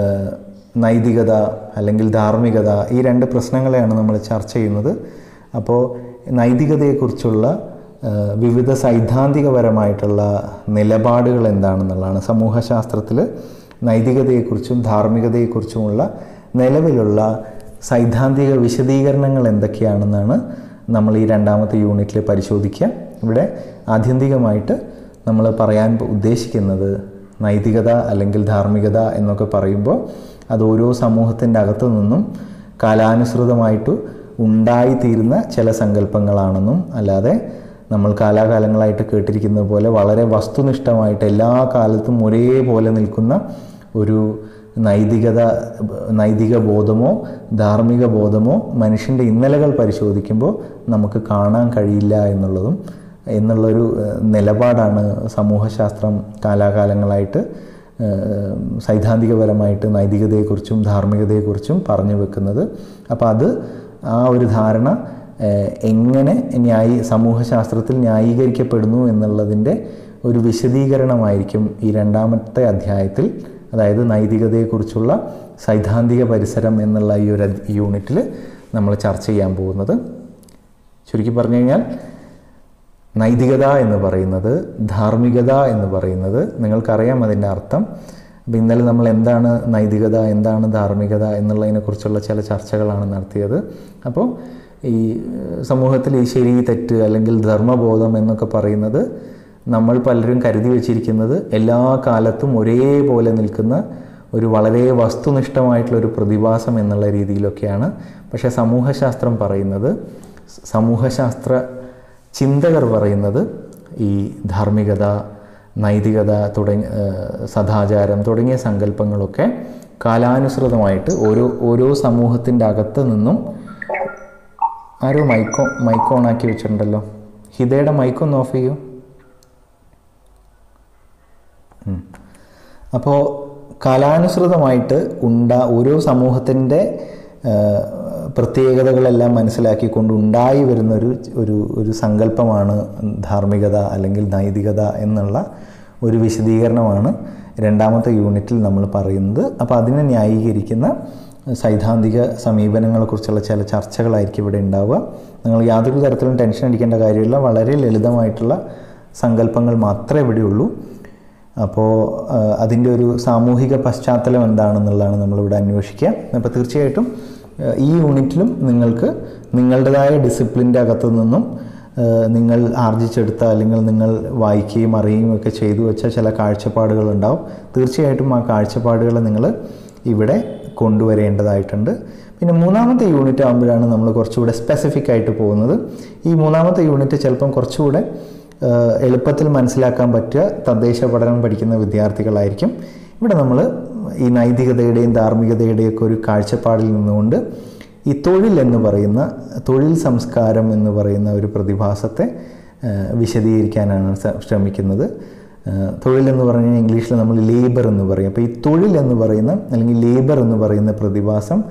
നൈതികത അല്ലെങ്കിൽ ധാർമ്മികത ഈ രണ്ട് പ്രശ്നങ്ങളെയാണ് നമ്മൾ ചർച്ച ചെയ്യുന്നത് അപ്പോൾ നൈതികതയെക്കുറിച്ചുള്ള ആ, വിവിധ സൈദ്ധാന്തികപരമായിട്ടുള്ള നിലപാടുകൾ എന്താണെന്നുള്ളതാണ് സമൂഹശാസ്ത്രത്തിൽ നൈതികതയെക്കുറിച്ചും ധാർമ്മികതയെക്കുറിച്ചുമുള്ള നിലവിലുള്ള സൈദ്ധാന്തിക വിശദീകരണങ്ങൾ എന്തൊക്കെയാണെന്നാണ് നമ്മൾ ഈ രണ്ടാമത്തെ യൂണിറ്റിൽ പരിശോധിക്കുക ഇവിടെ ആത്യന്തികമായിട്ട് നമ്മൾ പറയാൻ ഉദ്ദേശിക്കുന്നത് നൈതികത അല്ലെങ്കിൽ ധാർമ്മികത എന്നൊക്കെ പറയുമ്പോൾ അത് ഓരോ സമൂഹത്തിൻ്റെ അകത്തു നിന്നും കാലാനുസൃതമായിട്ട് ഉണ്ടായിത്തീരുന്ന ചില സങ്കല്പങ്ങളാണെന്നും അല്ലാതെ നമ്മൾ കാലാകാലങ്ങളായിട്ട് കേട്ടിരിക്കുന്നത് പോലെ വളരെ വസ്തുനിഷ്ഠമായിട്ട് എല്ലാ കാലത്തും ഒരേപോലെ നിൽക്കുന്ന ഒരു നൈതികത നൈതിക ബോധമോ ധാർമ്മിക ബോധമോ മനുഷ്യൻ്റെ ഇന്നലകൾ പരിശോധിക്കുമ്പോൾ നമുക്ക് കാണാൻ കഴിയില്ല എന്നുള്ളതും എന്നുള്ളൊരു ഏഹ്, നിലപാടാണ് സമൂഹശാസ്ത്രം കാലാകാലങ്ങളായിട്ട് ഏഹ്, സൈദ്ധാന്തികപരമായിട്ട് നൈതികതയെക്കുറിച്ചും ധാർമ്മികതയെക്കുറിച്ചും പറഞ്ഞു വെക്കുന്നത് അപ്പോൾ അത് ആ ഒരു ധാരണ ഏഹ്, എങ്ങനെ ന്യായി സമൂഹശാസ്ത്രത്തിൽ ന്യായീകരിക്കപ്പെടുന്നു എന്നുള്ളതിൻ്റെ ഒരു വിശദീകരണമായിരിക്കും ഈ രണ്ടാമത്തെ അധ്യായത്തിൽ അതായത് നൈതികതയെക്കുറിച്ചുള്ള സൈദ്ധാന്തിക പരിസരം എന്നുള്ള ഈ ഒരു യൂണിറ്റിൽ നമ്മൾ ചർച്ച ചെയ്യാൻ പോകുന്നത് ചുരുക്കി പറഞ്ഞു കഴിഞ്ഞാൽ നൈതികത എന്ന് പറയുന്നത് ധാർമ്മികത എന്ന് പറയുന്നത് നിങ്ങൾക്കറിയാം അതിൻ്റെ അർത്ഥം അപ്പം ഇന്നലെ നമ്മൾ എന്താണ് നൈതികത എന്താണ് ധാർമ്മികത എന്നുള്ളതിനെക്കുറിച്ചുള്ള ചില ചർച്ചകളാണ് നടത്തിയത് അപ്പോൾ ഈ ഏഹ്, സമൂഹത്തിൽ ഈ ശരി തെറ്റ് അല്ലെങ്കിൽ ധർമ്മബോധം എന്നൊക്കെ പറയുന്നത് നമ്മൾ പലരും കരുതി വച്ചിരിക്കുന്നത് എല്ലാ കാലത്തും ഒരേപോലെ നിൽക്കുന്ന ഒരു വളരെ വസ്തുനിഷ്ഠമായിട്ടുള്ള ഒരു പ്രതിഭാസം എന്നുള്ള രീതിയിലൊക്കെയാണ് പക്ഷേ സമൂഹശാസ്ത്രം പറയുന്നത് സമൂഹശാസ്ത്ര ചിന്തകർ പറയുന്നത് ഈ ധാർമ്മികത നൈതികത തുടങ്ങി ഏഹ് സദാചാരം തുടങ്ങിയ സങ്കല്പങ്ങളൊക്കെ കാലാനുസൃതമായിട്ട് ഓരോ ഓരോ സമൂഹത്തിൻ്റെ അകത്ത് നിന്നും ആരോ മൈക്കോ മൈക്ക് ഓൺ ആക്കി വെച്ചിട്ടുണ്ടല്ലോ ഹിതയുടെ മൈക്കൊന്ന് ഓഫ് ചെയ്യൂ അപ്പോൾ കാലാനുസൃതമായിട്ട് ഉണ്ടാ ഓരോ സമൂഹത്തിൻ്റെ പ്രത്യേകതകളെല്ലാം മനസ്സിലാക്കിക്കൊണ്ട് ഉണ്ടായി വരുന്നൊരു ഒരു ഒരു സങ്കല്പമാണ് ധാർമ്മികത അല്ലെങ്കിൽ നൈതികത എന്നുള്ള ഒരു വിശദീകരണമാണ് രണ്ടാമത്തെ യൂണിറ്റിൽ നമ്മൾ പറയുന്നത് അപ്പോൾ അതിനെ ന്യായീകരിക്കുന്ന സൈദ്ധാന്തിക സമീപനങ്ങളെക്കുറിച്ചുള്ള ചില ചർച്ചകളായിരിക്കും ഇവിടെ ഉണ്ടാവുക നിങ്ങൾ യാതൊരു തരത്തിലും ടെൻഷൻ അടിക്കേണ്ട കാര്യമില്ല വളരെ ലളിതമായിട്ടുള്ള സങ്കല്പങ്ങൾ മാത്രമേ ഇവിടെയുള്ളൂ അപ്പോൾ അതിൻ്റെ ഒരു സാമൂഹിക പശ്ചാത്തലം എന്താണെന്നുള്ളതാണ് നമ്മളിവിടെ അന്വേഷിക്കുക അപ്പോൾ തീർച്ചയായിട്ടും ആ, ഈ യൂണിറ്റിലും നിങ്ങൾക്ക് നിങ്ങളുടേതായ ഡിസിപ്ലിൻ്റെ അകത്തു നിന്നും ആ, നിങ്ങൾ ആർജിച്ചെടുത്ത അല്ലെങ്കിൽ നിങ്ങൾ വായിക്കുകയും അറിയുകയും ഒക്കെ ചെയ്തു വെച്ച ചില കാഴ്ചപ്പാടുകളുണ്ടാവും തീർച്ചയായിട്ടും ആ കാഴ്ചപ്പാടുകൾ നിങ്ങൾ ഇവിടെ കൊണ്ടുവരേണ്ടതായിട്ടുണ്ട് പിന്നെ മൂന്നാമത്തെ യൂണിറ്റ് ആകുമ്പോഴാണ് നമ്മൾ കുറച്ചുകൂടെ സ്പെസിഫിക് ആയിട്ട് പോകുന്നത് ഈ മൂന്നാമത്തെ യൂണിറ്റ് ചിലപ്പം കുറച്ചുകൂടെ ഏഹ് എളുപ്പത്തിൽ മനസ്സിലാക്കാൻ പറ്റുക തദ്ദേശ പഠനം പഠിക്കുന്ന വിദ്യാർത്ഥികളായിരിക്കും ഇവിടെ നമ്മൾ ഈ നൈതികതയുടെയും ധാർമ്മികതയുടെയും ഒക്കെ ഒരു കാഴ്ചപ്പാടിൽ നിന്നുകൊണ്ട് ഈ തൊഴിൽ എന്ന് പറയുന്ന തൊഴിൽ സംസ്കാരം എന്ന് പറയുന്ന ഒരു പ്രതിഭാസത്തെ ഏഹ് വിശദീകരിക്കാനാണ് സ- ശ്രമിക്കുന്നത് ഏഹ് തൊഴിൽ എന്ന് പറഞ്ഞു കഴിഞ്ഞാൽ ഇംഗ്ലീഷിൽ നമ്മൾ ലേബർ എന്ന് പറയും അപ്പോൾ ഈ തൊഴിൽ എന്ന് പറയുന്ന അല്ലെങ്കിൽ ലേബർ എന്ന് പറയുന്ന പ്രതിഭാസം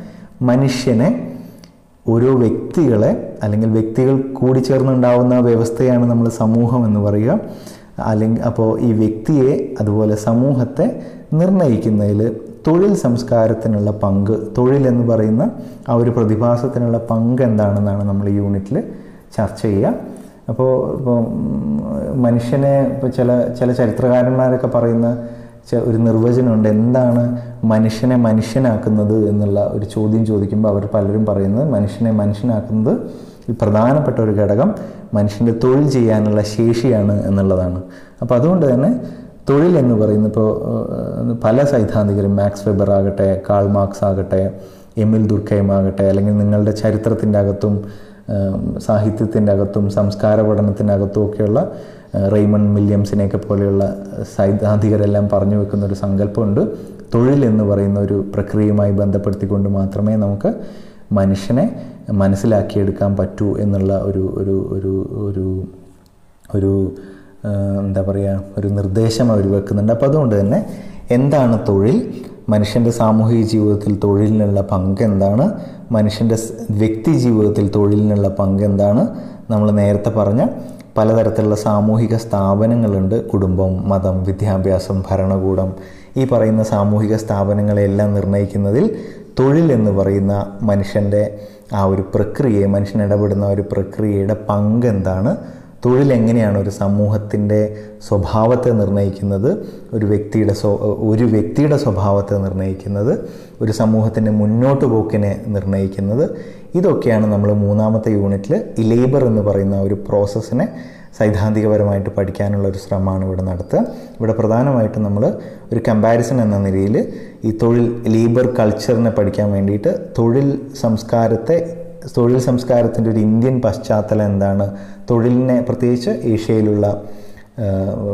മനുഷ്യനെ ഓരോ വ്യക്തികളെ അല്ലെങ്കിൽ വ്യക്തികൾ കൂടിച്ചേർന്നുണ്ടാവുന്ന വ്യവസ്ഥയാണ് നമ്മൾ സമൂഹം എന്ന് പറയുക അല്ലെങ്കിൽ അപ്പോൾ ഈ വ്യക്തിയെ അതുപോലെ സമൂഹത്തെ നിർണ്ണയിക്കുന്നതിൽ തൊഴിൽ സംസ്കാരത്തിനുള്ള പങ്ക് തൊഴിൽ എന്ന് പറയുന്ന ആ ഒരു പ്രതിഭാസത്തിനുള്ള പങ്ക് എന്താണെന്നാണ് നമ്മൾ ഈ യൂണിറ്റിൽ ചർച്ച ചെയ്യുക അപ്പോൾ ഇപ്പോൾ മനുഷ്യനെ ഇപ്പോൾ ചില ചില ചരിത്രകാരന്മാരൊക്കെ പറയുന്ന ചെ- ഒരു നിർവചനമുണ്ട് എന്താണ് മനുഷ്യനെ മനുഷ്യനാക്കുന്നത് എന്നുള്ള ഒരു ചോദ്യം ചോദിക്കുമ്പോൾ അവർ പലരും പറയുന്നത് മനുഷ്യനെ മനുഷ്യനാക്കുന്നത് ഈ പ്രധാനപ്പെട്ട ഒരു ഘടകം മനുഷ്യൻ്റെ തൊഴിൽ ചെയ്യാനുള്ള ശേഷിയാണ് എന്നുള്ളതാണ് അപ്പോൾ അതുകൊണ്ട് തന്നെ തൊഴിൽ എന്ന് പറയുന്ന ഇപ്പോൾ ഏഹ്, പല സൈദ്ധാന്തികരും മാക്സ് വെബർ ആകട്ടെ കാൾ മാർക്സ് ആകട്ടെ എമിൽ ദുർക്കൈം ആകട്ടെ അല്ലെങ്കിൽ നിങ്ങളുടെ ചരിത്രത്തിൻ്റെ അകത്തും ഏഹ്, സാഹിത്യത്തിൻ്റെ അകത്തും സംസ്കാര പഠനത്തിൻ്റെ അകത്തും ഒക്കെയുള്ള ഏഹ്, റെയ്മൺ വില്യംസിനെയൊക്കെ പോലെയുള്ള സൈദ്ധാന്തികരെല്ലാം പറഞ്ഞു വെക്കുന്ന ഒരു സങ്കല്പമുണ്ട് തൊഴിൽ എന്ന് പറയുന്ന ഒരു പ്രക്രിയയുമായി ബന്ധപ്പെടുത്തിക്കൊണ്ട് മാത്രമേ നമുക്ക് മനുഷ്യനെ മനസ്സിലാക്കിയെടുക്കാൻ പറ്റൂ എന്നുള്ള ഒരു ഒരു ഒരു ഒരു ഒരു ആ, എന്താ പറയുക ഒരു നിർദ്ദേശം അവർ വെക്കുന്നുണ്ട് അപ്പോൾ അതുകൊണ്ട് തന്നെ എന്താണ് തൊഴിൽ മനുഷ്യൻ്റെ സാമൂഹിക ജീവിതത്തിൽ തൊഴിലിനുള്ള പങ്ക് എന്താണ് മനുഷ്യൻ്റെ സ് വ്യക്തി ജീവിതത്തിൽ തൊഴിലിനുള്ള പങ്ക് എന്താണ് നമ്മൾ നേരത്തെ പറഞ്ഞ പലതരത്തിലുള്ള സാമൂഹിക സ്ഥാപനങ്ങളുണ്ട് കുടുംബം മതം വിദ്യാഭ്യാസം ഭരണകൂടം ഈ പറയുന്ന സാമൂഹിക സ്ഥാപനങ്ങളെല്ലാം നിർണ്ണയിക്കുന്നതിൽ തൊഴിൽ എന്ന് പറയുന്ന മനുഷ്യൻ്റെ ആ ഒരു പ്രക്രിയയെ മനുഷ്യൻ ഇടപെടുന്ന ആ ഒരു പ്രക്രിയയുടെ പങ്ക് എന്താണ് തൊഴിൽ എങ്ങനെയാണ് ഒരു സമൂഹത്തിൻ്റെ സ്വഭാവത്തെ നിർണ്ണയിക്കുന്നത് ഒരു വ്യക്തിയുടെ സ്വ ഒരു വ്യക്തിയുടെ സ്വഭാവത്തെ നിർണ്ണയിക്കുന്നത് ഒരു സമൂഹത്തിൻ്റെ മുന്നോട്ട് പോക്കിനെ നിർണ്ണയിക്കുന്നത് ഇതൊക്കെയാണ് നമ്മൾ മൂന്നാമത്തെ യൂണിറ്റിൽ ഈ ലേബർ എന്ന് പറയുന്ന ഒരു പ്രോസസ്സിനെ സൈദ്ധാന്തികപരമായിട്ട് പഠിക്കാനുള്ള ഒരു ശ്രമമാണ് ഇവിടെ നടത്തുക ഇവിടെ പ്രധാനമായിട്ടും നമ്മൾ ഒരു കമ്പാരിസൺ എന്ന നിലയിൽ ഈ തൊഴിൽ ലേബർ കൾച്ചറിനെ പഠിക്കാൻ വേണ്ടിയിട്ട് തൊഴിൽ സംസ്കാരത്തെ തൊഴിൽ സംസ്കാരത്തിൻ്റെ ഒരു ഇന്ത്യൻ പശ്ചാത്തലം എന്താണ് തൊഴിലിനെ പ്രത്യേകിച്ച് ഏഷ്യയിലുള്ള ആ,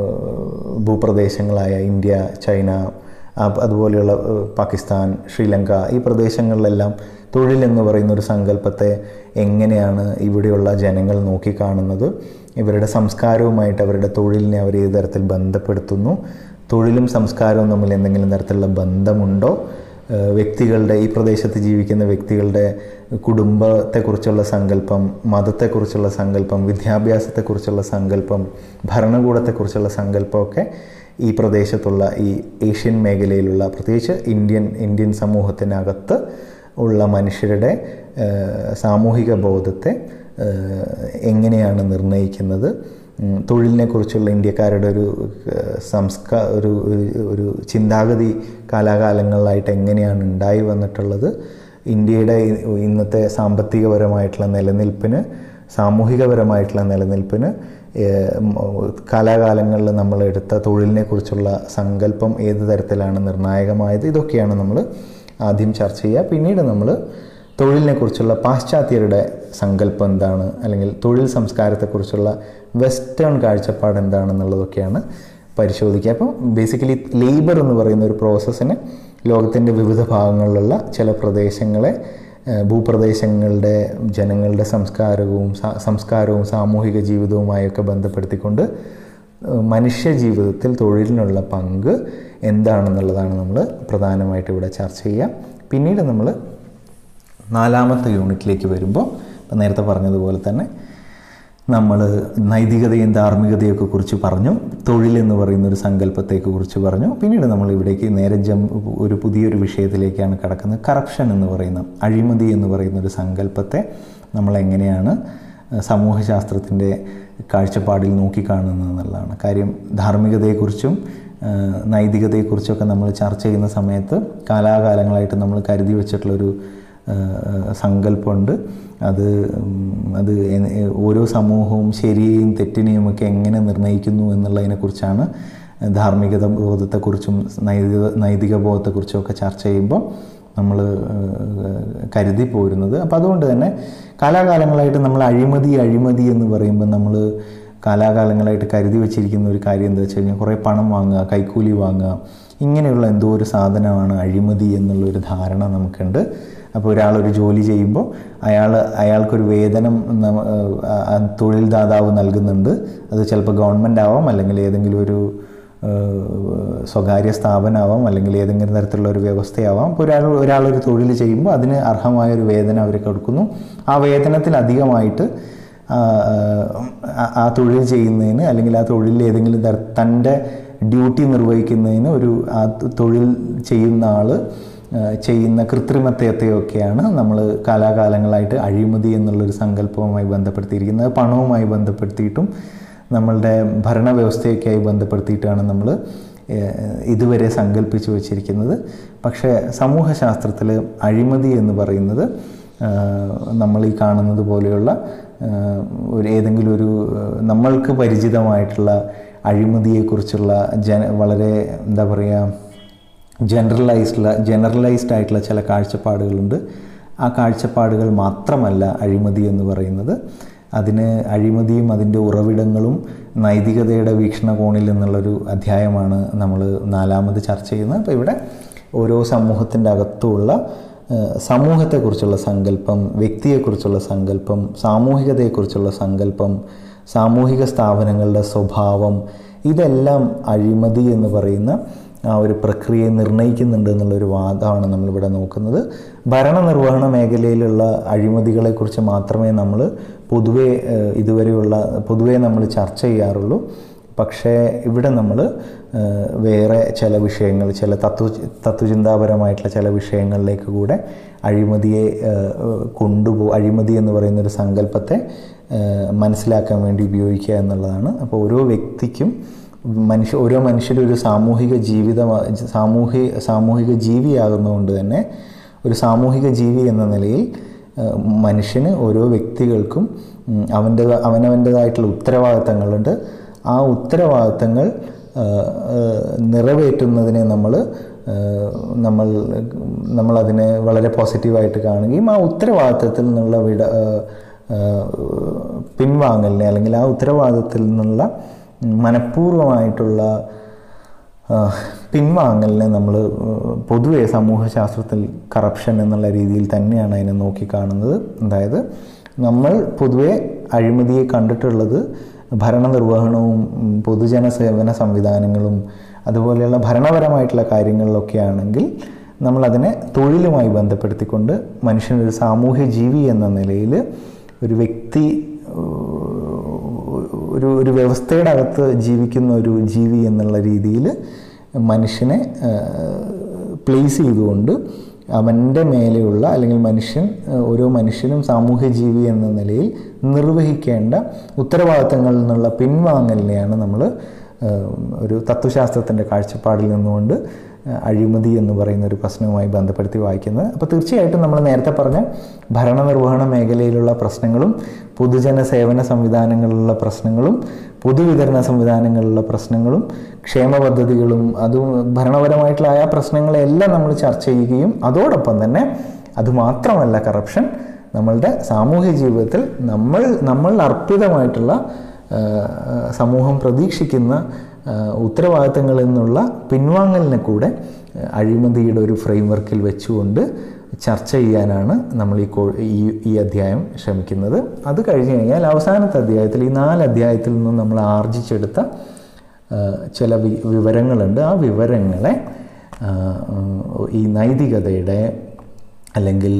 ഭൂപ്രദേശങ്ങളായ ഇന്ത്യ ചൈന ആ- അതുപോലെയുള്ള ആ, പാകിസ്ഥാൻ ശ്രീലങ്ക ഈ പ്രദേശങ്ങളിലെല്ലാം തൊഴിൽ എന്ന് പറയുന്ന ഒരു സങ്കല്പത്തെ എങ്ങനെയാണ് ഇവിടെയുള്ള ജനങ്ങൾ നോക്കിക്കാണുന്നത് ഇവരുടെ സംസ്കാരവുമായിട്ട് അവരുടെ തൊഴിലിനെ അവർ ഏത് തരത്തിൽ ബന്ധപ്പെടുത്തുന്നു തൊഴിലും സംസ്കാരവും തമ്മിൽ എന്തെങ്കിലും തരത്തിലുള്ള ബന്ധമുണ്ടോ ഏഹ് വ്യക്തികളുടെ ഈ പ്രദേശത്ത് ജീവിക്കുന്ന വ്യക്തികളുടെ കുടുംബത്തെക്കുറിച്ചുള്ള സങ്കല്പം മതത്തെക്കുറിച്ചുള്ള സങ്കല്പം വിദ്യാഭ്യാസത്തെക്കുറിച്ചുള്ള സങ്കല്പം ഭരണകൂടത്തെക്കുറിച്ചുള്ള സങ്കല്പമൊക്കെ ഈ പ്രദേശത്തുള്ള ഈ ഏഷ്യൻ മേഖലയിലുള്ള പ്രത്യേകിച്ച് ഇന്ത്യൻ ഇന്ത്യൻ സമൂഹത്തിനകത്ത് ഉള്ള മനുഷ്യരുടെ ഏഹ് സാമൂഹിക ബോധത്തെ ഏഹ് എങ്ങനെയാണ് നിർണ്ണയിക്കുന്നത് ഉം, തൊഴിലിനെക്കുറിച്ചുള്ള ഇന്ത്യക്കാരുടെ ഒരു ഏഹ്, സംസ്കാ ഒരു ഒരു- ഒരു ചിന്താഗതി കാലാകാലങ്ങളിലായിട്ട് എങ്ങനെയാണ് ഉണ്ടായി വന്നിട്ടുള്ളത് ഇന്ത്യയുടെ ഇ- ഇന്നത്തെ സാമ്പത്തികപരമായിട്ടുള്ള നിലനിൽപ്പിന് സാമൂഹികപരമായിട്ടുള്ള നിലനിൽപ്പിന് ഏഹ്, ഉം, കാലാകാലങ്ങളിൽ നമ്മൾ എടുത്ത തൊഴിലിനെക്കുറിച്ചുള്ള സങ്കല്പം ഏത് തരത്തിലാണ് നിർണായകമായത് ഇതൊക്കെയാണ് നമ്മൾ ആദ്യം ചർച്ച ചെയ്യുക പിന്നീട് നമ്മൾ തൊഴിലിനെക്കുറിച്ചുള്ള പാശ്ചാത്യരുടെ സങ്കല്പം എന്താണ് അല്ലെങ്കിൽ തൊഴിൽ സംസ്കാരത്തെക്കുറിച്ചുള്ള വെസ്റ്റേൺ കാഴ്ചപ്പാട് എന്താണെന്നുള്ളതൊക്കെയാണ് പരിശോധിക്കുക അപ്പം ബേസിക്കലി ലേബർ എന്ന് പറയുന്ന ഒരു പ്രോസസ്സിന് ലോകത്തിൻ്റെ വിവിധ ഭാഗങ്ങളിലുള്ള ചില പ്രദേശങ്ങളെ ഏഹ്, ഭൂപ്രദേശങ്ങളുടെ ജനങ്ങളുടെ സംസ്കാരവും സാ- സംസ്കാരവും സാമൂഹിക ജീവിതവുമായൊക്കെ ബന്ധപ്പെടുത്തിക്കൊണ്ട് ഏഹ്, മനുഷ്യ ജീവിതത്തിൽ തൊഴിലിനുള്ള പങ്ക് എന്താണെന്നുള്ളതാണ് നമ്മൾ പ്രധാനമായിട്ട് ഇവിടെ ചർച്ച ചെയ്യുക പിന്നീട് നമ്മൾ നാലാമത്തെ യൂണിറ്റിലേക്ക് വരുമ്പോൾ ഇപ്പം നേരത്തെ പറഞ്ഞതുപോലെ തന്നെ നമ്മൾ നൈതികതയും ധാർമ്മികതയൊക്കെ കുറിച്ച് പറഞ്ഞു തൊഴിൽ എന്ന് പറയുന്ന ഒരു സങ്കല്പത്തെയൊക്കെ കുറിച്ച് പറഞ്ഞു പിന്നീട് നമ്മൾ ഇവിടേക്ക് നേരെ ജം ഒരു പുതിയൊരു വിഷയത്തിലേക്കാണ് കിടക്കുന്നത് കറപ്ഷൻ എന്ന് പറയുന്ന അഴിമതി എന്ന് പറയുന്ന ഒരു സങ്കല്പത്തെ നമ്മൾ എങ്ങനെയാണ് ഏഹ്, സമൂഹശാസ്ത്രത്തിൻ്റെ കാഴ്ചപ്പാടിൽ നോക്കിക്കാണുന്നത് എന്നുള്ളതാണ് കാര്യം ധാർമ്മികതയെക്കുറിച്ചും ഏഹ്, നൈതികതയെക്കുറിച്ചൊക്കെ നമ്മൾ ചർച്ച ചെയ്യുന്ന സമയത്ത് കാലാകാലങ്ങളായിട്ട് നമ്മൾ കരുതി വെച്ചിട്ടുള്ളൊരു ഏഹ് സങ്കല്പമുണ്ട് അത് ഉം, അത് എ- എ- ഓരോ സമൂഹവും ശരിയെയും തെറ്റിനെയും ഒക്കെ എങ്ങനെ നിർണ്ണയിക്കുന്നു എന്നുള്ളതിനെക്കുറിച്ചാണ് ധാർമ്മികത ബോധത്തെക്കുറിച്ചും നൈതിക നൈതിക ബോധത്തെക്കുറിച്ചും ഒക്കെ ചർച്ച ചെയ്യുമ്പോൾ നമ്മൾ കരുതി പോരുന്നത് അപ്പോൾ അതുകൊണ്ട് തന്നെ കാലാകാലങ്ങളായിട്ട് നമ്മൾ അഴിമതി അഴിമതി എന്ന് പറയുമ്പോൾ നമ്മൾ കാലാകാലങ്ങളായിട്ട് കരുതി വെച്ചിരിക്കുന്ന ഒരു കാര്യം എന്താ വെച്ച് കഴിഞ്ഞാൽ കുറേ പണം വാങ്ങുക കൈക്കൂലി വാങ്ങുക ഇങ്ങനെയുള്ള എന്തോ ഒരു സാധനമാണ് അഴിമതി എന്നുള്ളൊരു ധാരണ നമുക്കുണ്ട് അപ്പോൾ ഒരാളൊരു ജോലി ചെയ്യുമ്പോൾ അയാൾ അയാൾക്കൊരു വേതനം നമ്മ- ആ- ആ തൊഴിൽ ദാതാവ് നൽകുന്നുണ്ട് അത് ചിലപ്പോൾ ഗവൺമെൻറ് ആവാം അല്ലെങ്കിൽ ഏതെങ്കിലും ഒരു ഏഹ്, സ്വകാര്യ സ്ഥാപനമാവാം അല്ലെങ്കിൽ ഏതെങ്കിലും തരത്തിലുള്ള ഒരു വ്യവസ്ഥയാവാം ഇപ്പോൾ ഒരാൾ ഒരാളൊരു തൊഴിൽ ചെയ്യുമ്പോൾ അതിന് അർഹമായ ഒരു വേതനം അവർ കൊടുക്കുന്നു ആ വേതനത്തിലധികമായിട്ട് ആ, ആ, ആ തൊഴിൽ ചെയ്യുന്നതിന് അല്ലെങ്കിൽ ആ തൊഴിലിൽ ഏതെങ്കിലും തര തൻ്റെ ഡ്യൂട്ടി നിർവഹിക്കുന്നതിന് ഒരു ആ തൊഴിൽ ചെയ്യുന്ന ആൾ ചെയ്യുന്ന കൃത്രിമത്വത്തെയൊക്കെയാണ് നമ്മൾ കാലാകാലങ്ങളായിട്ട് അഴിമതി എന്നുള്ളൊരു സങ്കല്പവുമായി ബന്ധപ്പെടുത്തിയിരിക്കുന്നത് പണവുമായി ബന്ധപ്പെടുത്തിയിട്ടും നമ്മളുടെ ഭരണവ്യവസ്ഥയൊക്കെയായി ബന്ധപ്പെടുത്തിയിട്ടാണ് നമ്മൾ ഇതുവരെ സങ്കല്പിച്ചു വച്ചിരിക്കുന്നത് പക്ഷേ സമൂഹശാസ്ത്രത്തിൽ അഴിമതി എന്ന് പറയുന്നത് നമ്മൾ ഈ കാണുന്നത് പോലെയുള്ള ആ, ഒരു ഏതെങ്കിലും ഒരു ആ, നമ്മൾക്ക് പരിചിതമായിട്ടുള്ള അഴിമതിയെക്കുറിച്ചുള്ള ജന വളരെ എന്താ പറയുക ജനറലൈസ്ഡുള്ള ജനറലൈസ്ഡ് ആയിട്ടുള്ള ചില കാഴ്ചപ്പാടുകളുണ്ട് ആ കാഴ്ചപ്പാടുകൾ മാത്രമല്ല അഴിമതി എന്ന് പറയുന്നത് അതിന് അഴിമതിയും അതിൻ്റെ ഉറവിടങ്ങളും നൈതികതയുടെ വീക്ഷണകോണിൽ നിന്നുള്ളൊരു അധ്യായമാണ് നമ്മൾ നാലാമത് ചർച്ച ചെയ്യുന്നത് അപ്പോൾ ഇവിടെ ഓരോ സമൂഹത്തിൻ്റെ അകത്തുമുള്ള ഏഹ്, സമൂഹത്തെക്കുറിച്ചുള്ള സങ്കല്പം വ്യക്തിയെക്കുറിച്ചുള്ള സങ്കല്പം സാമൂഹികതയെക്കുറിച്ചുള്ള സങ്കല്പം സാമൂഹിക സ്ഥാപനങ്ങളുടെ സ്വഭാവം ഇതെല്ലാം അഴിമതി എന്ന് പറയുന്ന ആ ഒരു പ്രക്രിയയെ നിർണ്ണയിക്കുന്നുണ്ട് എന്നുള്ളൊരു വാദമാണ് നമ്മളിവിടെ നോക്കുന്നത് ഭരണനിർവഹണ മേഖലയിലുള്ള അഴിമതികളെക്കുറിച്ച് മാത്രമേ നമ്മൾ പൊതുവെ ഏഹ്, ഇതുവരെയുള്ള പൊതുവെ നമ്മൾ ചർച്ച ചെയ്യാറുള്ളൂ പക്ഷേ ഇവിടെ നമ്മൾ വേറെ ചില വിഷയങ്ങൾ ചില തത്വ തത്വചിന്താപരമായിട്ടുള്ള ചില വിഷയങ്ങളിലേക്ക് കൂടെ അഴിമതിയെ ഏഹ്, കൊണ്ടുപോ അഴിമതി എന്ന് പറയുന്ന ഒരു സങ്കല്പത്തെ ഏഹ്, മനസ്സിലാക്കാൻ വേണ്ടി ഉപയോഗിക്കുക എന്നുള്ളതാണ് അപ്പോൾ ഓരോ വ്യക്തിക്കും മനുഷ്യ ഓരോ മനുഷ്യരും ഒരു സാമൂഹിക ജീവിതം സാമൂഹിക സാമൂഹിക ജീവിയാകുന്നതുകൊണ്ട് തന്നെ ഒരു സാമൂഹിക ജീവി എന്ന നിലയിൽ ഏഹ്, മനുഷ്യന് ഓരോ വ്യക്തികൾക്കും ഉം, അവൻ്റെ അവനവൻ്റേതായിട്ടുള്ള ഉത്തരവാദിത്തങ്ങളുണ്ട് ആ ഉത്തരവാദിത്തങ്ങൾ ഏഹ്, ഏഹ്, നിറവേറ്റുന്നതിനെ നമ്മൾ ഏഹ്, നമ്മൾ നമ്മളതിനെ വളരെ പോസിറ്റീവായിട്ട് കാണുകയും ആ ഉത്തരവാദിത്തത്തിൽ നിന്നുള്ള വിട ഏഹ്, ഏഹ്, പിൻവാങ്ങലിനെ അല്ലെങ്കിൽ ആ ഉത്തരവാദിത്തത്തിൽ നിന്നുള്ള മനഃപൂർവമായിട്ടുള്ള ആഹ് പിൻവാങ്ങലിനെ നമ്മൾ പൊതുവെ സമൂഹശാസ്ത്രത്തിൽ കറപ്ഷൻ എന്നുള്ള രീതിയിൽ തന്നെയാണ് അതിനെ നോക്കിക്കാണുന്നത് അതായത് നമ്മൾ പൊതുവെ അഴിമതിയെ കണ്ടിട്ടുള്ളത് ഭരണനിർവഹണവും ഉം, പൊതുജന സേവന സംവിധാനങ്ങളും അതുപോലെയുള്ള ഭരണപരമായിട്ടുള്ള കാര്യങ്ങളിലൊക്കെ ആണെങ്കിൽ നമ്മളതിനെ തൊഴിലുമായി ബന്ധപ്പെടുത്തിക്കൊണ്ട് മനുഷ്യനൊരു സാമൂഹ്യ ജീവി എന്ന നിലയിൽ ഒരു വ്യക്തി ഒരു ഒരു വ്യവസ്ഥയുടെ അകത്ത് ജീവിക്കുന്ന ഒരു ജീവി എന്നുള്ള രീതിയിൽ മനുഷ്യനെ പ്ലേസ് ചെയ്തുകൊണ്ട് അവൻ്റെ മേലെയുള്ള അല്ലെങ്കിൽ മനുഷ്യൻ ഏഹ്, ഓരോ മനുഷ്യനും സാമൂഹ്യ ജീവി എന്ന നിലയിൽ നിർവഹിക്കേണ്ട ഉത്തരവാദിത്തങ്ങളിൽ നിന്നുള്ള പിൻവാങ്ങലിനെയാണ് നമ്മൾ ഒരു തത്വശാസ്ത്രത്തിൻ്റെ കാഴ്ചപ്പാടിൽ നിന്നുകൊണ്ട് ഏഹ്, അഴിമതി എന്ന് പറയുന്ന ഒരു പ്രശ്നവുമായി ബന്ധപ്പെടുത്തി വായിക്കുന്നത് അപ്പോൾ തീർച്ചയായിട്ടും നമ്മൾ നേരത്തെ പറഞ്ഞ ഭരണനിർവഹണ മേഖലയിലുള്ള പ്രശ്നങ്ങളും പൊതുജന സേവന സംവിധാനങ്ങളിലുള്ള പ്രശ്നങ്ങളും പൊതുവിതരണ സംവിധാനങ്ങളിലുള്ള പ്രശ്നങ്ങളും ക്ഷേമ പദ്ധതികളും അതും ഭരണപരമായിട്ടുള്ള ആ പ്രശ്നങ്ങളെല്ലാം നമ്മൾ ചർച്ച ചെയ്യുകയും അതോടൊപ്പം തന്നെ അതുമാത്രമല്ല കറപ്ഷൻ നമ്മളുടെ സാമൂഹ്യ ജീവിതത്തിൽ നമ്മൾ നമ്മൾ അർപ്പിതമായിട്ടുള്ള ആ, സമൂഹം പ്രതീക്ഷിക്കുന്ന ആ, ഉത്തരവാദിത്തങ്ങളിൽ നിന്നുള്ള പിൻവാങ്ങലിനെ കൂടെ ആ, അഴിമതിയുടെ ഒരു ഫ്രെയിം വർക്കിൽ വെച്ചുകൊണ്ട് ചർച്ച ചെയ്യാനാണ് നമ്മൾ ഈ കോ ഈ ഈ അധ്യായം ശ്രമിക്കുന്നത് അത് കഴിഞ്ഞ് കഴിഞ്ഞാൽ അവസാനത്തെ അധ്യായത്തിൽ ഈ നാല് അധ്യായത്തിൽ നിന്നും നമ്മൾ ആർജിച്ചെടുത്ത ആ, ചില വി വിവരങ്ങളുണ്ട് ആ വിവരങ്ങളെ ആ, ഉം, ഈ നൈതികതയുടെ അല്ലെങ്കിൽ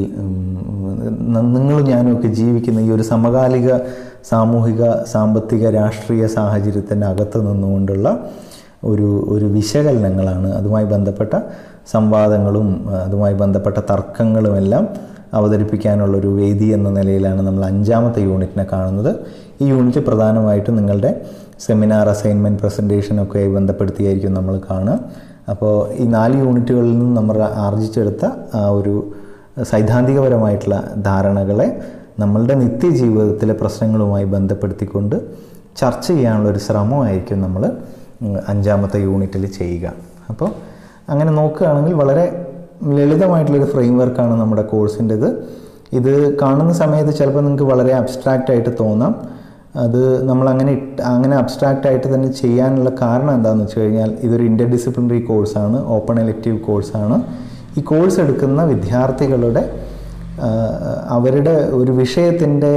നിങ്ങളും ഞാനും ഒക്കെ ജീവിക്കുന്ന ഈ ഒരു സമകാലിക സാമൂഹിക സാമ്പത്തിക രാഷ്ട്രീയ സാഹചര്യത്തിൻ്റെ അകത്ത് നിന്നുകൊണ്ടുള്ള ഒരു ഒരു വിശകലനങ്ങളാണ് അതുമായി ബന്ധപ്പെട്ട സംവാദങ്ങളും അതുമായി ബന്ധപ്പെട്ട തർക്കങ്ങളുമെല്ലാം അവതരിപ്പിക്കാനുള്ളൊരു വേദി എന്ന നിലയിലാണ് നമ്മൾ അഞ്ചാമത്തെ യൂണിറ്റിനെ കാണുന്നത് ഈ യൂണിറ്റ് പ്രധാനമായിട്ടും നിങ്ങളുടെ സെമിനാർ അസൈൻമെൻറ്റ് പ്രസൻറ്റേഷനൊക്കെ ആയി ബന്ധപ്പെടുത്തിയായിരിക്കും നമ്മൾ കാണുക അപ്പോൾ ഈ നാല് യൂണിറ്റുകളിൽ നിന്ന് നമ്മൾ ആർജിച്ചെടുത്ത ആ ഒരു സൈദ്ധാന്തികപരമായിട്ടുള്ള ധാരണകളെ നമ്മളുടെ നിത്യജീവിതത്തിലെ പ്രശ്നങ്ങളുമായി ബന്ധപ്പെടുത്തിക്കൊണ്ട് ചർച്ച ചെയ്യാനുള്ള ഒരു ശ്രമമായിരിക്കും നമ്മൾ അഞ്ചാമത്തെ യൂണിറ്റിൽ ചെയ്യുക അപ്പോൾ അങ്ങനെ നോക്കുകയാണെങ്കിൽ വളരെ ലളിതമായിട്ടുള്ളൊരു ഫ്രെയിം വർക്കാണ് നമ്മുടെ കോഴ്സിൻ്റെത് ഇത് കാണുന്ന സമയത്ത് ചിലപ്പോൾ നിങ്ങൾക്ക് വളരെ അബ്സ്ട്രാക്റ്റ് ആയിട്ട് തോന്നാം അത് നമ്മൾ അങ്ങനെ ഇട്ട് അങ്ങനെ അബ്സ്ട്രാക്റ്റ് ആയിട്ട് തന്നെ ചെയ്യാനുള്ള കാരണം എന്താണെന്ന് വെച്ച് കഴിഞ്ഞാൽ ഇതൊരു ഇൻ്റർ ഡിസിപ്ലിനറി കോഴ്സാണ് ഓപ്പൺ എലക്റ്റീവ് കോഴ്സാണ് ഈ കോഴ്സ് എടുക്കുന്ന വിദ്യാർത്ഥികളുടെ ആ, അവരുടെ ഒരു വിഷയത്തിൻ്റെ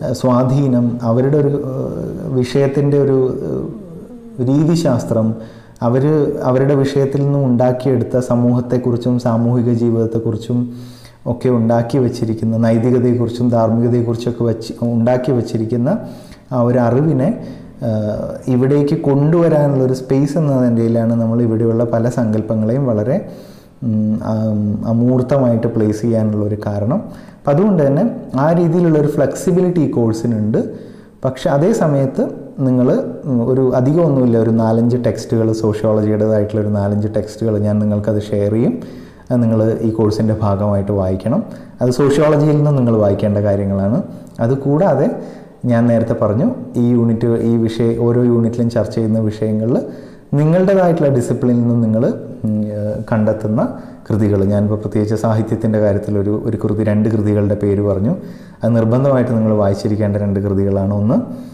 സ്വാധീനം അവരുടെ ഒരു വിഷയത്തിൻ്റെ ഒരു ഏഹ്, രീതിശാസ്ത്രം അവർ അവരുടെ വിഷയത്തിൽ നിന്നും ഉണ്ടാക്കിയെടുത്ത സമൂഹത്തെക്കുറിച്ചും സാമൂഹിക ജീവിതത്തെക്കുറിച്ചും ഒക്കെ ഉണ്ടാക്കി വച്ചിരിക്കുന്ന നൈതികതയെക്കുറിച്ചും ധാർമ്മികതയെക്കുറിച്ചൊക്കെ വച്ച് ഉണ്ടാക്കി വച്ചിരിക്കുന്ന ആ ഒരു അറിവിനെ ആ, ഇവിടേക്ക് കൊണ്ടുവരാനുള്ളൊരു സ്പേസ് എന്നതിൻ്റെയിലാണ് നമ്മൾ ഇവിടെയുള്ള പല സങ്കല്പങ്ങളെയും വളരെ ഉം, ആം, അമൂർത്തമായിട്ട് പ്ലേസ് ചെയ്യാനുള്ള ഒരു കാരണം അപ്പം അതുകൊണ്ട് തന്നെ ആ രീതിയിലുള്ള ഒരു ഫ്ലെക്സിബിലിറ്റി ഈ കോഴ്സിനുണ്ട് പക്ഷെ അതേ സമയത്ത് നിങ്ങൾ ഒരു അധികമൊന്നുമില്ല ഒരു നാലഞ്ച് ടെക്സ്റ്റുകൾ സോഷ്യോളജിയുടേതായിട്ടുള്ള ഒരു നാലഞ്ച് ടെക്സ്റ്റുകൾ ഞാൻ നിങ്ങൾക്കത് ഷെയർ ചെയ്യും അത് നിങ്ങൾ ഈ കോഴ്സിൻ്റെ ഭാഗമായിട്ട് വായിക്കണം അത് സോഷ്യോളജിയിൽ നിന്ന് നിങ്ങൾ വായിക്കേണ്ട കാര്യങ്ങളാണ് അതുകൂടാതെ ഞാൻ നേരത്തെ പറഞ്ഞു ഈ യൂണിറ്റ് ഈ വിഷയ ഓരോ യൂണിറ്റിലും ചർച്ച ചെയ്യുന്ന വിഷയങ്ങളിൽ നിങ്ങളുടേതായിട്ടുള്ള ഡിസിപ്ലിനിൽ നിന്ന് നിങ്ങൾ കണ്ടെത്തുന്ന കൃതികൾ ഞാനിപ്പോൾ പ്രത്യേകിച്ച് സാഹിത്യത്തിൻ്റെ കാര്യത്തിൽ ഒരു ഒരു കൃതി രണ്ട് കൃതികളുടെ പേര് പറഞ്ഞു അത് നിർബന്ധമായിട്ട് നിങ്ങൾ വായിച്ചിരിക്കേണ്ട രണ്ട് കൃതികളാണ് ഒന്ന്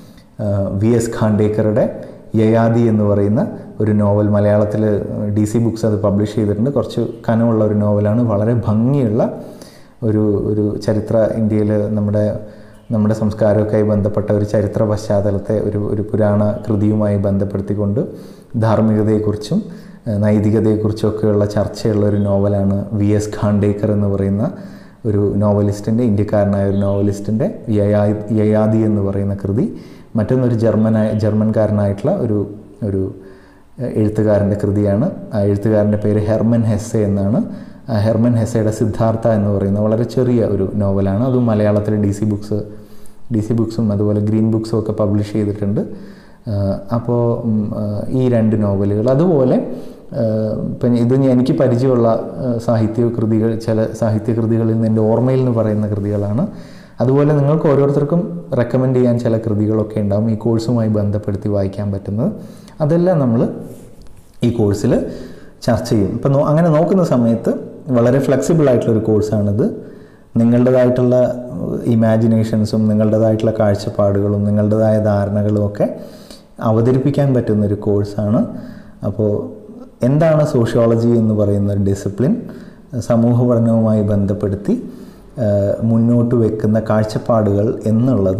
വി എസ് ഖാണ്ടേക്കറുടെ യയാതി എന്ന് പറയുന്ന ഒരു നോവൽ മലയാളത്തിൽ ഡി സി ബുക്സ് അത് പബ്ലിഷ് ചെയ്തിട്ടുണ്ട് കുറച്ച് കനമുള്ള ഒരു നോവലാണ് വളരെ ഭംഗിയുള്ള ഒരു ഒരു ചരിത്ര ഇന്ത്യയിൽ നമ്മുടെ നമ്മുടെ സംസ്കാരമൊക്കെയായി ബന്ധപ്പെട്ട ഒരു ചരിത്ര പശ്ചാത്തലത്തെ ഒരു ഒരു പുരാണ കൃതിയുമായി ബന്ധപ്പെടുത്തിക്കൊണ്ട് ധാർമ്മികതയെക്കുറിച്ചും ഏഹ് നൈതികതയെക്കുറിച്ചൊക്കെയുള്ള ചർച്ചയുള്ള ഒരു നോവലാണ് വി എസ് ഖാണ്ടേക്കർ എന്ന് പറയുന്ന ഒരു നോവലിസ്റ്റിൻ്റെ ഇന്ത്യക്കാരനായ ഒരു നോവലിസ്റ്റിൻ്റെ യയാ യയാതി എന്ന് പറയുന്ന കൃതി മറ്റൊന്നൊരു ജർമ്മനായ ജർമ്മൻകാരനായിട്ടുള്ള ഒരു ഒരു ഏഹ് എഴുത്തുകാരൻ്റെ കൃതിയാണ് ആ എഴുത്തുകാരൻ്റെ പേര് ഹെർമൻ ഹെസ്സെ എന്നാണ് ആ ഹെർമൻ ഹെസ്സയുടെ സിദ്ധാർത്ഥ എന്ന് പറയുന്ന വളരെ ചെറിയ ഒരു നോവലാണ് അതും മലയാളത്തിൽ D C books D C ബുക്സും അതുപോലെ ഗ്രീൻ ബുക്സും ഒക്കെ പബ്ലിഷ് ചെയ്തിട്ടുണ്ട് അപ്പോൾ ഈ രണ്ട് നോവലുകൾ അതുപോലെ ഇപ്പം ഇത് ഞാൻ- എനിക്ക് പരിചയമുള്ള ആ, സാഹിത്യ കൃതികൾ ചില സാഹിത്യ കൃതികളിൽ നിന്ന് എൻ്റെ ഓർമ്മയിൽ നിന്ന് പറയുന്ന കൃതികളാണ് അതുപോലെ നിങ്ങൾക്ക് ഓരോരുത്തർക്കും റെക്കമെൻഡ് ചെയ്യാൻ ചില കൃതികളൊക്കെ ഉണ്ടാവും ഈ കോഴ്സുമായി ബന്ധപ്പെടുത്തി വായിക്കാൻ പറ്റുന്നത് അതെല്ലാം നമ്മൾ ഈ കോഴ്സിൽ ചർച്ച ചെയ്യും ഇപ്പം നോ- അങ്ങനെ നോക്കുന്ന സമയത്ത് വളരെ ഫ്ലെക്സിബിൾ ആയിട്ടുള്ളൊരു കോഴ്സാണിത് നിങ്ങളുടേതായിട്ടുള്ള ഇമാജിനേഷൻസും നിങ്ങളുടേതായിട്ടുള്ള കാഴ്ചപ്പാടുകളും നിങ്ങളുടേതായ ധാരണകളും ഒക്കെ അവതരിപ്പിക്കാൻ പറ്റുന്നൊരു കോഴ്സാണ് അപ്പോൾ എന്താണ് സോഷ്യോളജി എന്ന് പറയുന്ന ഒരു ഡിസിപ്ലിൻ സമൂഹ പഠനവുമായി ബന്ധപ്പെടുത്തി ആ, മുന്നോട്ട് വെക്കുന്ന കാഴ്ചപ്പാടുകൾ എന്നുള്ളത്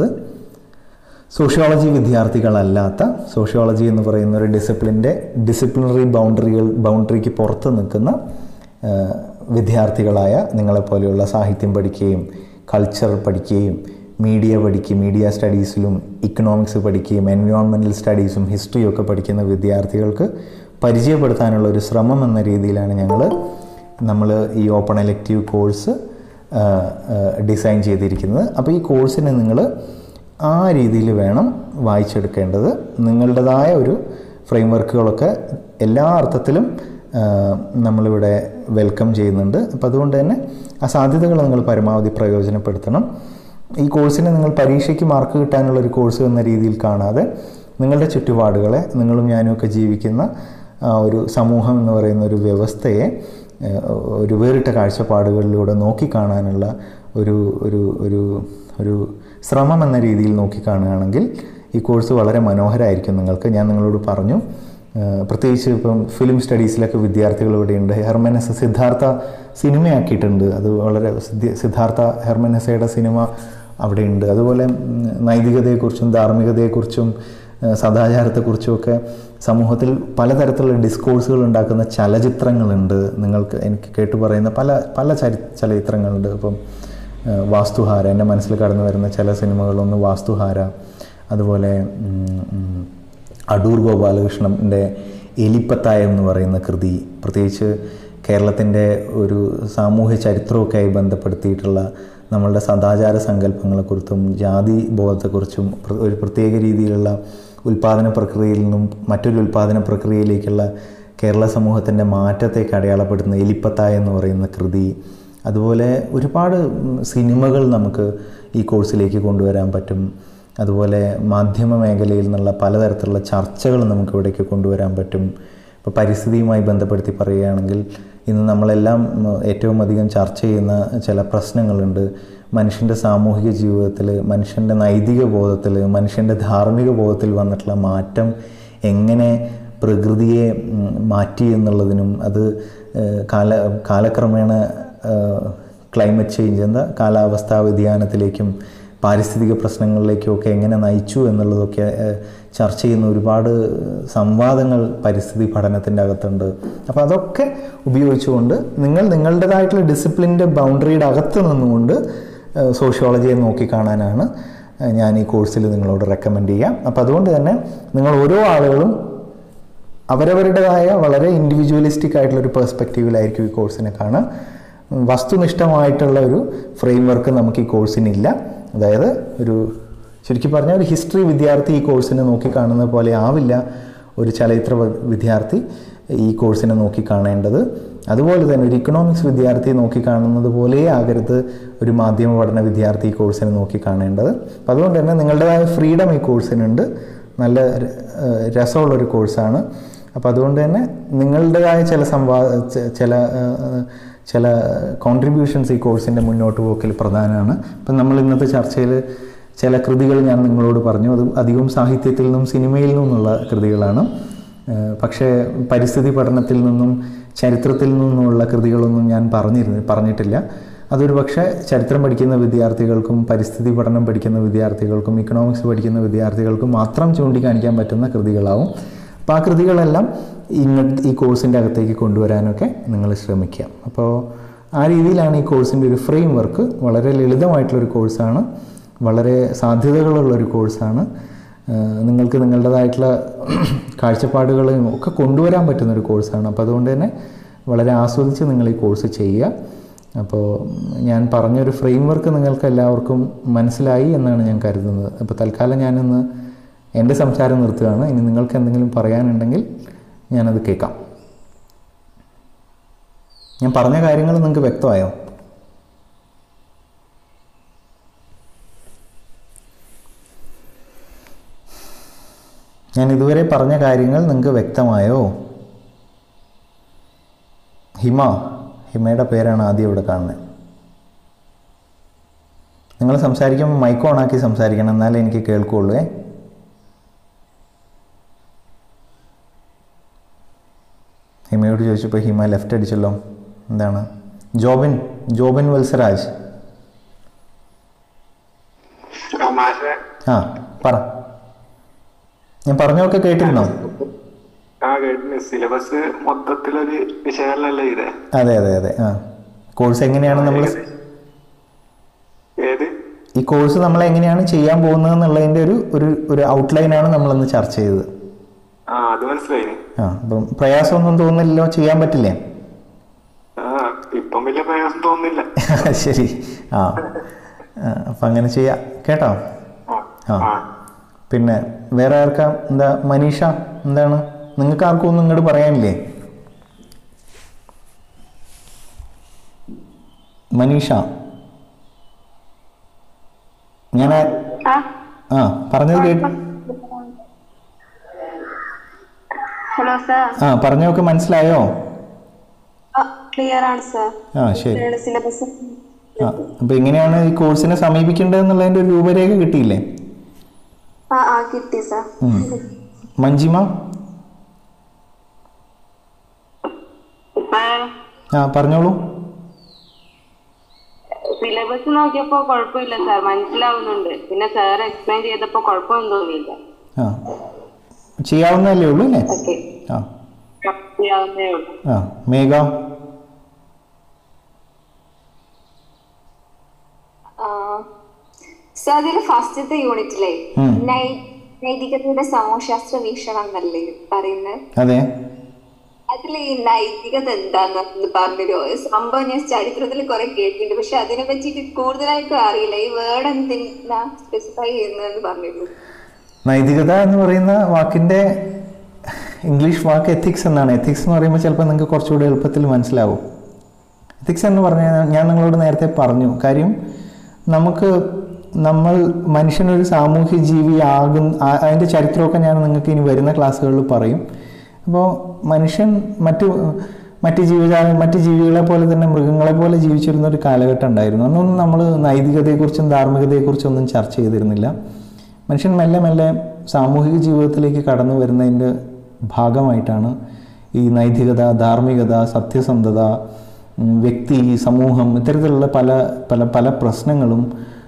സോഷ്യോളജി വിദ്യാർത്ഥികളല്ലാത്ത സോഷ്യോളജി എന്ന് പറയുന്ന ഒരു ഡിസിപ്ലിൻ്റെ ഡിസിപ്ലിനറി ബൗണ്ടറികൾ ബൗണ്ടറിക്ക് പുറത്ത് നിൽക്കുന്ന ആ, വിദ്യാർത്ഥികളായ നിങ്ങളെപ്പോലെയുള്ള സാഹിത്യം പഠിക്കുകയും കൾച്ചർ പഠിക്കുകയും മീഡിയ പഠിക്കുകയും മീഡിയ സ്റ്റഡീസിലും ഇക്കണോമിക്സ് പഠിക്കുകയും എൻവയോൺമെൻറ്റൽ സ്റ്റഡീസും ഹിസ്റ്ററിയും ഒക്കെ പഠിക്കുന്ന വിദ്യാർത്ഥികൾക്ക് പരിചയപ്പെടുത്താനുള്ള ഒരു ശ്രമം എന്ന രീതിയിലാണ് ഞങ്ങൾ നമ്മൾ ഈ ഓപ്പൺ എലക്റ്റീവ് കോഴ്സ് ഡിസൈൻ ചെയ്തിരിക്കുന്നത് അപ്പോൾ ഈ കോഴ്സിനെ നിങ്ങൾ ആ രീതിയിൽ വേണം വായിച്ചെടുക്കേണ്ടത് നിങ്ങളുടേതായ ഒരു ഫ്രെയിം വർക്കുകളൊക്കെ എല്ലാ അർത്ഥത്തിലും ആ, നമ്മളിവിടെ വെൽക്കം ചെയ്യുന്നുണ്ട് അപ്പോൾ അതുകൊണ്ട് തന്നെ ആ സാധ്യതകൾ നിങ്ങൾ പരമാവധി പ്രയോജനപ്പെടുത്തണം ഈ കോഴ്സിനെ നിങ്ങൾ പരീക്ഷയ്ക്ക് മാർക്ക് കിട്ടാനുള്ള ഒരു കോഴ്സ് എന്ന രീതിയിൽ കാണാതെ നിങ്ങളുടെ ചുറ്റുപാടുകളെ നിങ്ങളും ഞാനും ഒക്കെ ജീവിക്കുന്ന ആ ഒരു സമൂഹം എന്ന് പറയുന്ന ഒരു വ്യവസ്ഥയെ ഏഹ്, ഒരു വേറിട്ട കാഴ്ചപ്പാടുകളിലൂടെ നോക്കിക്കാണാനുള്ള ഒരു ഒരു ഒരു ഒരു ശ്രമം എന്ന രീതിയിൽ നോക്കിക്കാണുകയാണെങ്കിൽ ഈ കോഴ്സ് വളരെ മനോഹരമായിരിക്കും നിങ്ങൾക്ക് ഞാൻ നിങ്ങളോട് പറഞ്ഞു ഏഹ്, പ്രത്യേകിച്ച് ഇപ്പം ഫിലിം സ്റ്റഡീസിലൊക്കെ വിദ്യാർത്ഥികൾ ഇവിടെയുണ്ട് ഹെർമനസ് സിദ്ധാർത്ഥ സിനിമയാക്കിയിട്ടുണ്ട് അത് വളരെ സിദ്ധി- സിദ്ധാർത്ഥ ഹെർമനസയുടെ സിനിമ അവിടെയുണ്ട് അതുപോലെ ഉം, നൈതികതയെക്കുറിച്ചും ധാർമ്മികതയെക്കുറിച്ചും ഏഹ്, സദാചാരത്തെക്കുറിച്ചുമൊക്കെ സമൂഹത്തിൽ പലതരത്തിലുള്ള ഡിസ്കോഴ്സുകൾ ഉണ്ടാക്കുന്ന ചലച്ചിത്രങ്ങളുണ്ട് നിങ്ങൾക്ക് എനിക്ക് കേട്ടു പറയുന്ന പല പല ചരി ചലച്ചിത്രങ്ങളുണ്ട് ഇപ്പം ഏഹ്, വാസ്തുഹാര എൻ്റെ മനസ്സിൽ കടന്നു വരുന്ന ചില സിനിമകളൊന്ന് വാസ്തുഹാര അതുപോലെ ഉം, ഉം, അടൂർ ഗോപാലകൃഷ്ണൻ്റെ എലിപ്പത്തായം എന്ന് പറയുന്ന കൃതി പ്രത്യേകിച്ച് കേരളത്തിൻ്റെ ഒരു സാമൂഹ്യ ചരിത്രമൊക്കെ ആയി ബന്ധപ്പെടുത്തിയിട്ടുള്ള നമ്മളുടെ സദാചാര സങ്കല്പങ്ങളെക്കുറിച്ചും ജാതി ബോധത്തെക്കുറിച്ചും പ്ര- ഒരു പ്രത്യേക രീതിയിലുള്ള ഉൽപ്പാദന പ്രക്രിയയിൽ നിന്നും മറ്റൊരു ഉൽപ്പാദന പ്രക്രിയയിലേക്കുള്ള കേരള സമൂഹത്തിൻ്റെ മാറ്റത്തേക്ക് അടയാളപ്പെടുത്തുന്ന എലിപ്പത്തായ എന്ന് പറയുന്ന കൃതി അതുപോലെ ഒരുപാട് ഉം, സിനിമകൾ നമുക്ക് ഈ കോഴ്സിലേക്ക് കൊണ്ടുവരാൻ പറ്റും അതുപോലെ മാധ്യമ മേഖലയിൽ നിന്നുള്ള പലതരത്തിലുള്ള ചർച്ചകൾ നമുക്ക് ഇവിടേക്ക് കൊണ്ടുവരാൻ പറ്റും ഇപ്പോൾ പരിസ്ഥിതിയുമായി ബന്ധപ്പെടുത്തി പറയുകയാണെങ്കിൽ ഇന്ന് നമ്മളെല്ലാം ഉം, ഏറ്റവും അധികം ചർച്ച ചെയ്യുന്ന ചില പ്രശ്നങ്ങളുണ്ട് മനുഷ്യൻ്റെ സാമൂഹിക ജീവിതത്തിൽ മനുഷ്യൻ്റെ നൈതിക ബോധത്തിൽ മനുഷ്യൻ്റെ ധാർമ്മിക ബോധത്തിൽ വന്നിട്ടുള്ള മാറ്റം എങ്ങനെ പ്രകൃതിയെ ഉം, മാറ്റി എന്നുള്ളതിനും അത് ഏഹ്, കാല കാലക്രമേണ ക്ലൈമറ്റ് ചേഞ്ച് എന്ന കാലാവസ്ഥാ വ്യതിയാനത്തിലേക്കും പാരിസ്ഥിതിക പ്രശ്നങ്ങളിലേക്കൊക്കെ എങ്ങനെ നയിച്ചു എന്നുള്ളതൊക്കെ ഏഹ്, ചർച്ച ചെയ്യുന്ന ഒരുപാട് സംവാദങ്ങൾ പരിസ്ഥിതി പഠനത്തിൻ്റെ അകത്തുണ്ട് അപ്പോൾ അതൊക്കെ ഉപയോഗിച്ചുകൊണ്ട് നിങ്ങൾ നിങ്ങളുടേതായിട്ടുള്ള ഡിസിപ്ലിൻ്റെ ബൗണ്ടറിയുടെ അകത്ത് നിന്നുകൊണ്ട് സോഷ്യോളജിയെ നോക്കിക്കാണാനാണ് ഏഹ്, ഞാൻ ഈ കോഴ്സിൽ നിങ്ങളോട് റെക്കമെൻഡ് ചെയ്യാം അപ്പോൾ അതുകൊണ്ട് തന്നെ നിങ്ങൾ ഓരോ ആളുകളും അവരവരുടേതായ വളരെ ഇൻഡിവിജ്വലിസ്റ്റിക് ആയിട്ടുള്ള ഒരു പെർസ്പെക്റ്റീവിലായിരിക്കും ഈ കോഴ്സിനെ കാണുക വസ്തുനിഷ്ഠമായിട്ടുള്ള ഒരു ഫ്രെയിം വർക്ക് നമുക്ക് ഈ കോഴ്സിനില്ല അതായത് ഒരു ശരിക്കും പറഞ്ഞാൽ ഒരു ഹിസ്റ്ററി വിദ്യാർത്ഥി ഈ കോഴ്സിനെ നോക്കിക്കാണുന്ന പോലെ ആവില്ല ഒരു ചലച്ചിത്ര വ- വിദ്യാർത്ഥി ഈ കോഴ്സിനെ നോക്കിക്കാണേണ്ടത് അതുപോലെ തന്നെ ഒരു ഇക്കണോമിക്സ് വിദ്യാർത്ഥി നോക്കിക്കാണുന്നത് പോലെ ആകരുത് ഒരു മാധ്യമ പഠന വിദ്യാർത്ഥി ഈ കോഴ്സിനെ നോക്കിക്കാണേണ്ടത് അപ്പം അതുകൊണ്ട് തന്നെ നിങ്ങളുടേതായ ഫ്രീഡം ഈ കോഴ്സിനുണ്ട് നല്ല ര- ഏഹ് രസമുള്ളൊരു കോഴ്സാണ് അപ്പോൾ അതുകൊണ്ട് തന്നെ നിങ്ങളുടേതായ ചില സംവാ ച- ചില ഏഹ്, ചില കോൺട്രിബ്യൂഷൻസ് ഈ കോഴ്സിൻ്റെ മുന്നോട്ട് പോക്കിൽ പ്രധാനമാണ് ഇപ്പം നമ്മൾ ഇന്നത്തെ ചർച്ചയിൽ ചില കൃതികൾ ഞാൻ നിങ്ങളോട് പറഞ്ഞു അത് അധികവും സാഹിത്യത്തിൽ നിന്നും സിനിമയിൽ നിന്നുള്ള കൃതികളാണ് ഏഹ്, പക്ഷേ പരിസ്ഥിതി പഠനത്തിൽ നിന്നും ചരിത്രത്തിൽ നിന്നുമുള്ള കൃതികളൊന്നും ഞാൻ പറഞ്ഞിരുന്നു പറഞ്ഞിട്ടില്ല അതൊരു പക്ഷേ ചരിത്രം പഠിക്കുന്ന വിദ്യാർത്ഥികൾക്കും പരിസ്ഥിതി പഠനം പഠിക്കുന്ന വിദ്യാർത്ഥികൾക്കും ഇക്കണോമിക്സ് പഠിക്കുന്ന വിദ്യാർത്ഥികൾക്കും മാത്രം ചൂണ്ടിക്കാണിക്കാൻ പറ്റുന്ന കൃതികളാവും അപ്പോൾ ആ കൃതികളെല്ലാം ഇങ്ങോട്ട് ഈ കോഴ്സിൻ്റെ അകത്തേക്ക് കൊണ്ടുവരാനൊക്കെ നിങ്ങൾ ശ്രമിക്കുക അപ്പോൾ ആ രീതിയിലാണ് ഈ കോഴ്സിൻ്റെ ഒരു ഫ്രെയിം വർക്ക് വളരെ ലളിതമായിട്ടുള്ളൊരു കോഴ്സാണ് വളരെ സാധ്യതകളുള്ളൊരു കോഴ്സാണ് ഏഹ് നിങ്ങൾക്ക് നിങ്ങളുടേതായിട്ടുള്ള കാഴ്ചപ്പാടുകളും ഒക്കെ കൊണ്ടുവരാൻ പറ്റുന്നൊരു കോഴ്സാണ് അപ്പോൾ അതുകൊണ്ട് തന്നെ വളരെ ആസ്വദിച്ച് നിങ്ങൾ ഈ കോഴ്സ് ചെയ്യുക അപ്പോൾ ഞാൻ പറഞ്ഞൊരു ഫ്രെയിം വർക്ക് നിങ്ങൾക്ക് എല്ലാവർക്കും മനസ്സിലായി എന്നാണ് ഞാൻ കരുതുന്നത് അപ്പോൾ തൽക്കാലം ഞാനിന്ന് എൻ്റെ സംസാരം നിർത്തുകയാണ് ഇനി നിങ്ങൾക്ക് എന്തെങ്കിലും പറയാനുണ്ടെങ്കിൽ ഞാനത് കേൾക്കാം ഞാൻ പറഞ്ഞ കാര്യങ്ങൾ നിങ്ങൾക്ക് വ്യക്തമായോ ഞാൻ ഇതുവരെ പറഞ്ഞ കാര്യങ്ങൾ നിങ്ങൾക്ക് വ്യക്തമായോ ഹിമ ഹിമയുടെ പേരാണ് ആദ്യം ഇവിടെ കാണുന്നത് നിങ്ങൾ സംസാരിക്കുമ്പോൾ മൈക്ക് ഓണാക്കി സംസാരിക്കണം എന്നാലേ എനിക്ക് കേൾക്കുള്ളൂ ഏ ഹിമയോട് ചോദിച്ചപ്പോൾ ഹിമ ലെഫ്റ്റ് അടിച്ചല്ലോ എന്താണ് ജോബിൻ ജോബിൻ വത്സരാജ് ആ, മാഷെ ആ പറ ഞാൻ പറഞ്ഞൊക്കെ കേട്ടിരുന്നോ ആ കേട്ടിന് സിലബസ് മൊത്തത്തിലൊരു വിശകലനല്ലേ ഇത് അതെ അതെ അതെ ആ കോഴ്സ് എങ്ങനെയാണ് നമ്മൾ ഏത് ഈ കോഴ്സ് നമ്മൾ എങ്ങനെയാണ് ചെയ്യാൻ പോകുന്നത് എന്നുള്ളതിൻ്റെ ഒരു ഒരു ഒരു ഔട്ട്ലൈനാണ് നമ്മളന്ന് ചർച്ച ചെയ്തത് ആ അത് മനസ്സിലായി ആ അപ്പം പ്രയാസമൊന്നും തോന്നുന്നില്ലല്ലോ ചെയ്യാൻ പറ്റില്ലേ ആ ഇപ്പം വലിയ പ്രയാസം തോന്നുന്നില്ല ശരി ആ ആ, അപ്പം അങ്ങനെ ചെയ്യാം കേട്ടോ ആ, ആ. ആ പിന്നെ വേറെ ആർക്കാ എന്താ മനീഷ എന്താണ് നിങ്ങൾക്ക് ആർക്കും ഒന്നും ഇങ്ങോട്ട് പറയാനില്ലേ മനീഷ ഞാൻ ആ- ആ ആ പറഞ്ഞത് കേട്ട് ഹലോ സാർ ആ പറഞ്ഞതൊക്കെ മനസ്സിലായോ ക്ലിയർ ആണ് സാർ ആ ശരി സിലബസ് ആ അപ്പോൾ എങ്ങനെയാണ് ഈ കോഴ്സിനെ സമീപിക്കേണ്ടത് എന്നുള്ളതിൻ്റെ ഒരു രൂപരേഖ കിട്ടിയില്ലേ ആ ആ കിട്ടി സാർ ഉം. മഞ്ജിമ ആ പറഞ്ഞോളൂ സിലബസ് നോക്കിയപ്പോ കുഴപ്പമില്ല സാർ മനസ്സിലാവുന്നുണ്ട് പിന്നെ സാർ എക്സ്പ്ലെയിൻ ചെയ്തപ്പോ കുഴപ്പമൊന്നും തോന്നിയില്ല ആ ചെയ്യാവുന്നതല്ലേ ഉള്ളൂ അല്ലേ ഓക്കെ ആ ചെയ്യാവുന്നേ ഉള്ളൂ ആ മേഘ സാർ അതിൽ ഫസ്റ്റത്തെ യൂണിറ്റിലെ ഉം. നൈ- നൈതികതയുടെ സമൂഹശാസ്ത്ര വീക്ഷണം എന്നല്ലേ പറയുന്നത് അതെ അതിൽ ഈ നൈതികത എന്താന്ന് പറഞ്ഞൊരു സംഭവം ഞാൻ ചരിത്രത്തിൽ കുറെ കേട്ടിട്ടുണ്ട് പക്ഷെ അതിനെ പറ്റിയിട്ട് കൂടുതലായിട്ടും അറിയില്ല ഈ വേർഡ് എന്തിനാ സ്പെസിഫൈ ചെയ്യുന്നതെന്ന് പറഞ്ഞിരുന്നു നൈതികത എന്ന് പറയുന്ന വാക്കിൻ്റെ ഇംഗ്ലീഷ് വാക്ക് എത്തിക്സ് എന്നാണ് എത്തിക്സ് എന്ന് പറയുമ്പോൾ ചിലപ്പോൾ നിങ്ങൾക്ക് കുറച്ചുകൂടി എളുപ്പത്തിൽ മനസ്സിലാവും എത്തിക്സ് എന്ന് പറഞ്ഞാൽ ഞാൻ നിങ്ങളോട് നേരത്തെ പറഞ്ഞു കാര്യം നമുക്ക് നമ്മൾ മനുഷ്യനൊരു സാമൂഹ്യ ജീവിയാകും ആ- അതിൻ്റെ ചരിത്രമൊക്കെ ഞാൻ നിങ്ങൾക്ക് ഇനി വരുന്ന ക്ലാസ്സുകളിൽ പറയും അപ്പോൾ മനുഷ്യൻ മറ്റു മറ്റ് ജീവജാല മറ്റ് ജീവികളെ പോലെ തന്നെ മൃഗങ്ങളെ പോലെ ജീവിച്ചിരുന്ന ഒരു കാലഘട്ടം ഉണ്ടായിരുന്നു അന്നൊന്നും നമ്മൾ നൈതികതയെക്കുറിച്ചും ധാർമ്മികതയെക്കുറിച്ചും ഒന്നും ചർച്ച ചെയ്തിരുന്നില്ല മനുഷ്യൻ മെല്ലെ മെല്ലെ സാമൂഹിക ജീവിതത്തിലേക്ക് കടന്നു വരുന്നതിൻ്റെ ഭാഗമായിട്ടാണ് ഈ നൈതികത ധാർമ്മികത സത്യസന്ധത ഉം, വ്യക്തി സമൂഹം ഇത്തരത്തിലുള്ള പല പല പല പ്രശ്നങ്ങളും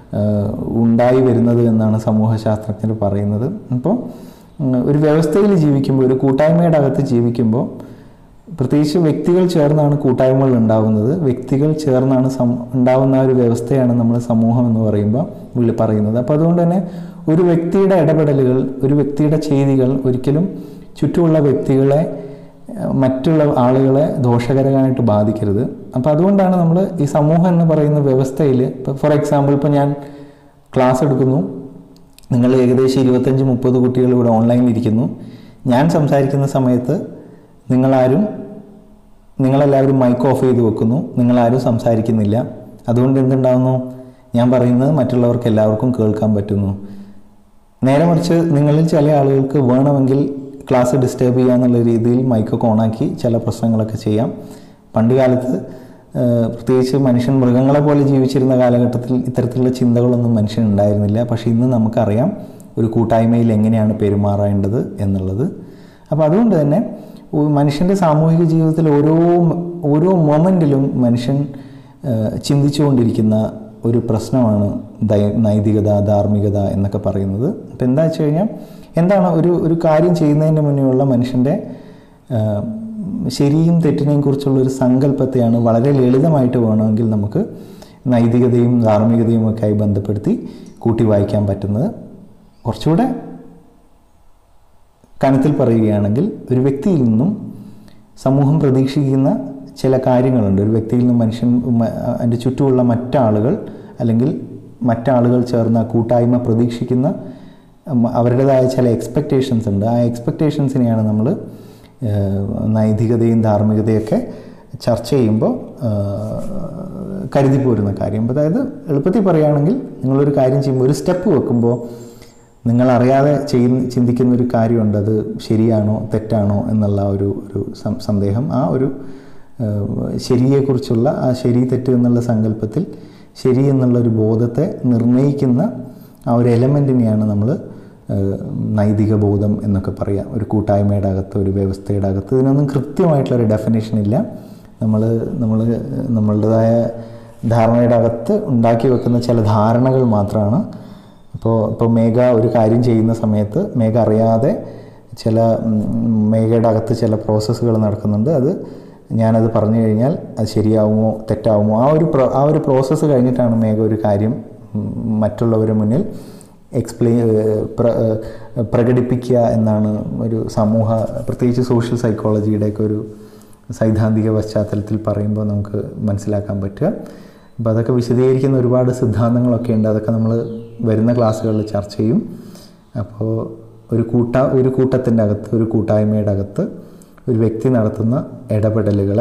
ഏഹ്, ഉണ്ടായി വരുന്നത് എന്നാണ് സമൂഹശാസ്ത്രജ്ഞർ പറയുന്നത് അപ്പോൾ ഉം, ഒരു വ്യവസ്ഥയിൽ ജീവിക്കുമ്പോൾ ഒരു കൂട്ടായ്മയുടെ അകത്ത് ജീവിക്കുമ്പോൾ പ്രത്യേകിച്ച് വ്യക്തികൾ ചേർന്നാണ് കൂട്ടായ്മകൾ ഉണ്ടാവുന്നത് വ്യക്തികൾ ചേർന്നാണ് സം ഉണ്ടാവുന്ന ആ ഒരു വ്യവസ്ഥയാണ് നമ്മൾ സമൂഹം എന്ന് പറയുമ്പോൾ വിളി പറയുന്നത് അപ്പോൾ അതുകൊണ്ട് തന്നെ ഒരു വ്യക്തിയുടെ ഇടപെടലുകൾ ഒരു വ്യക്തിയുടെ ചെയ്തികൾ ഒരിക്കലും ചുറ്റുമുള്ള വ്യക്തികളെ ഏഹ്, മറ്റുള്ള ആളുകളെ ദോഷകരമായിട്ട് ബാധിക്കരുത് അപ്പോൾ അതുകൊണ്ടാണ് നമ്മൾ ഈ സമൂഹം എന്ന് പറയുന്ന വ്യവസ്ഥയിൽ ഇപ്പോൾ ഫോർ എക്സാമ്പിൾ ഇപ്പോൾ ഞാൻ ക്ലാസ് എടുക്കുന്നു നിങ്ങൾ ഏകദേശം ഇരുപത്തഞ്ച് മുപ്പത് കുട്ടികൾ ഇവിടെ ഓൺലൈനിൽ ഇരിക്കുന്നു ഞാൻ സംസാരിക്കുന്ന സമയത്ത് നിങ്ങളാരും നിങ്ങളെല്ലാവരും മൈക്ക് ഓഫ് ചെയ്ത് വെക്കുന്നു നിങ്ങളാരും സംസാരിക്കുന്നില്ല അതുകൊണ്ട് എന്തുണ്ടാകുന്നു ഞാൻ പറയുന്നത് മറ്റുള്ളവർക്ക് എല്ലാവർക്കും കേൾക്കാൻ പറ്റുന്നു നേരെ മറിച്ച് നിങ്ങളിൽ ചില ആളുകൾക്ക് വേണമെങ്കിൽ ക്ലാസ് ഡിസ്റ്റർബ് ചെയ്യാന്നുള്ള രീതിയിൽ മൈക്കൊക്കെ ഓണാക്കി ചില പ്രശ്നങ്ങളൊക്കെ ചെയ്യാം പണ്ട് കാലത്ത് ഏഹ്, പ്രത്യേകിച്ച് മനുഷ്യൻ മൃഗങ്ങളെ പോലെ ജീവിച്ചിരുന്ന കാലഘട്ടത്തിൽ ഇത്തരത്തിലുള്ള ചിന്തകളൊന്നും മനുഷ്യൻ ഉണ്ടായിരുന്നില്ല പക്ഷേ ഇന്ന് നമുക്കറിയാം ഒരു കൂട്ടായ്മയിൽ എങ്ങനെയാണ് പെരുമാറേണ്ടത് എന്നുള്ളത് അപ്പോൾ അതുകൊണ്ട് തന്നെ ഒരു മനുഷ്യൻ്റെ സാമൂഹിക ജീവിതത്തിൽ ഓരോ ഓരോ മൊമെൻറ്റിലും മനുഷ്യൻ ഏഹ്, ചിന്തിച്ചുകൊണ്ടിരിക്കുന്ന ഒരു പ്രശ്നമാണ് ദയ നൈതികത ധാർമ്മികത എന്നൊക്കെ പറയുന്നത് അപ്പം എന്താ വെച്ച് കഴിഞ്ഞാൽ എന്താണ് ഒരു ഒരു കാര്യം ചെയ്യുന്നതിന് മുന്നേയുള്ള മനുഷ്യൻ്റെ ഏഹ്, ശരിയും തെറ്റിനെയും കുറിച്ചുള്ള ഒരു സങ്കല്പത്തെയാണ് വളരെ ലളിതമായിട്ട് വേണമെങ്കിൽ നമുക്ക് നൈതികതയും ധാർമ്മികതയും ഒക്കെ ആയി ബന്ധപ്പെടുത്തി കൂട്ടി വായിക്കാൻ പറ്റുന്നത് കുറച്ചുകൂടെ കനത്തിൽ പറയുകയാണെങ്കിൽ ഒരു വ്യക്തിയിൽ നിന്നും സമൂഹം പ്രതീക്ഷിക്കുന്ന ചില കാര്യങ്ങളുണ്ട് ഒരു വ്യക്തിയിൽ നിന്നും മനുഷ്യൻ മ- അതിൻ്റെ ചുറ്റുമുള്ള മറ്റാളുകൾ അല്ലെങ്കിൽ മറ്റാളുകൾ ചേർന്ന കൂട്ടായ്മ പ്രതീക്ഷിക്കുന്ന ഉം, അവരുടേതായ ചില എക്സ്പെക്റ്റേഷൻസ് ഉണ്ട് ആ എക്സ്പെക്റ്റേഷൻസിനെയാണ് നമ്മൾ നൈതികതയും ധാർമ്മികതയൊക്കെ ചർച്ച ചെയ്യുമ്പോൾ കരുതി പോരുന്ന കാര്യം അതായത് എളുപ്പത്തിൽ പറയുകയാണെങ്കിൽ നിങ്ങളൊരു കാര്യം ചെയ്യുമ്പോൾ ഒരു സ്റ്റെപ്പ് വെക്കുമ്പോൾ നിങ്ങൾ അറിയാതെ ചെയ്യുന്ന ചിന്തിക്കുന്ന ഒരു കാര്യമുണ്ട് അത് ശരിയാണോ തെറ്റാണോ എന്നുള്ള ഒരു ഒരു സം- സന്ദേഹം ആ ഒരു ഏഹ്, ശരിയെക്കുറിച്ചുള്ള ആ ശരി തെറ്റ് എന്നുള്ള സങ്കല്പത്തിൽ ശരി എന്നുള്ള ഒരു ബോധത്തെ നിർണ്ണയിക്കുന്ന ആ ഒരു എലമെൻറ്റിനെയാണ് നമ്മൾ നൈതിക ബോധം എന്നൊക്കെ പറയാം ഒരു കൂട്ടായ്മയുടെ അകത്ത് ഒരു വ്യവസ്ഥയുടെ അകത്ത് ഇതിനൊന്നും കൃത്യമായിട്ടുള്ളൊരു ഡെഫിനേഷൻ ഇല്ല നമ്മൾ നമ്മൾ നമ്മളുടേതായ ധാരണയുടെ അകത്ത് ഉണ്ടാക്കി വെക്കുന്ന ചില ധാരണകൾ മാത്രമാണ് ഇപ്പോൾ ഇപ്പോൾ മേഘ ഒരു കാര്യം ചെയ്യുന്ന സമയത്ത് മേഘ അറിയാതെ ചില ഉം, മേഘയുടെ അകത്ത് ചില പ്രോസസ്സുകൾ നടക്കുന്നുണ്ട് അത് ഞാനത് പറഞ്ഞു കഴിഞ്ഞാൽ അത് ശരിയാവുമോ തെറ്റാവുമോ ആ ഒരു പ്രോ ആ ഒരു പ്രോസസ്സ് കഴിഞ്ഞിട്ടാണ് മേഘ ഒരു കാര്യം ഉം, മറ്റുള്ളവരുടെ മുന്നിൽ എക്സ്പ്ലെയിൻ പ്ര ഏഹ് പ്രകടിപ്പിക്കുക എന്നാണ് ഒരു സമൂഹ പ്രത്യേകിച്ച് സോഷ്യൽ സൈക്കോളജിയുടെയൊക്കെ ഒരു സൈദ്ധാന്തിക പശ്ചാത്തലത്തിൽ പറയുമ്പോൾ നമുക്ക് മനസ്സിലാക്കാൻ പറ്റുക അപ്പോൾ അതൊക്കെ വിശദീകരിക്കുന്ന ഒരുപാട് സിദ്ധാന്തങ്ങളൊക്കെ ഉണ്ട് അതൊക്കെ നമ്മൾ വരുന്ന ക്ലാസ്സുകളിൽ ചർച്ച ചെയ്യും അപ്പോൾ ഒരു കൂട്ട ഒരു കൂട്ടത്തിൻ്റെ അകത്ത് ഒരു കൂട്ടായ്മയുടെ അകത്ത് ഒരു വ്യക്തി നടത്തുന്ന ഇടപെടലുകളെ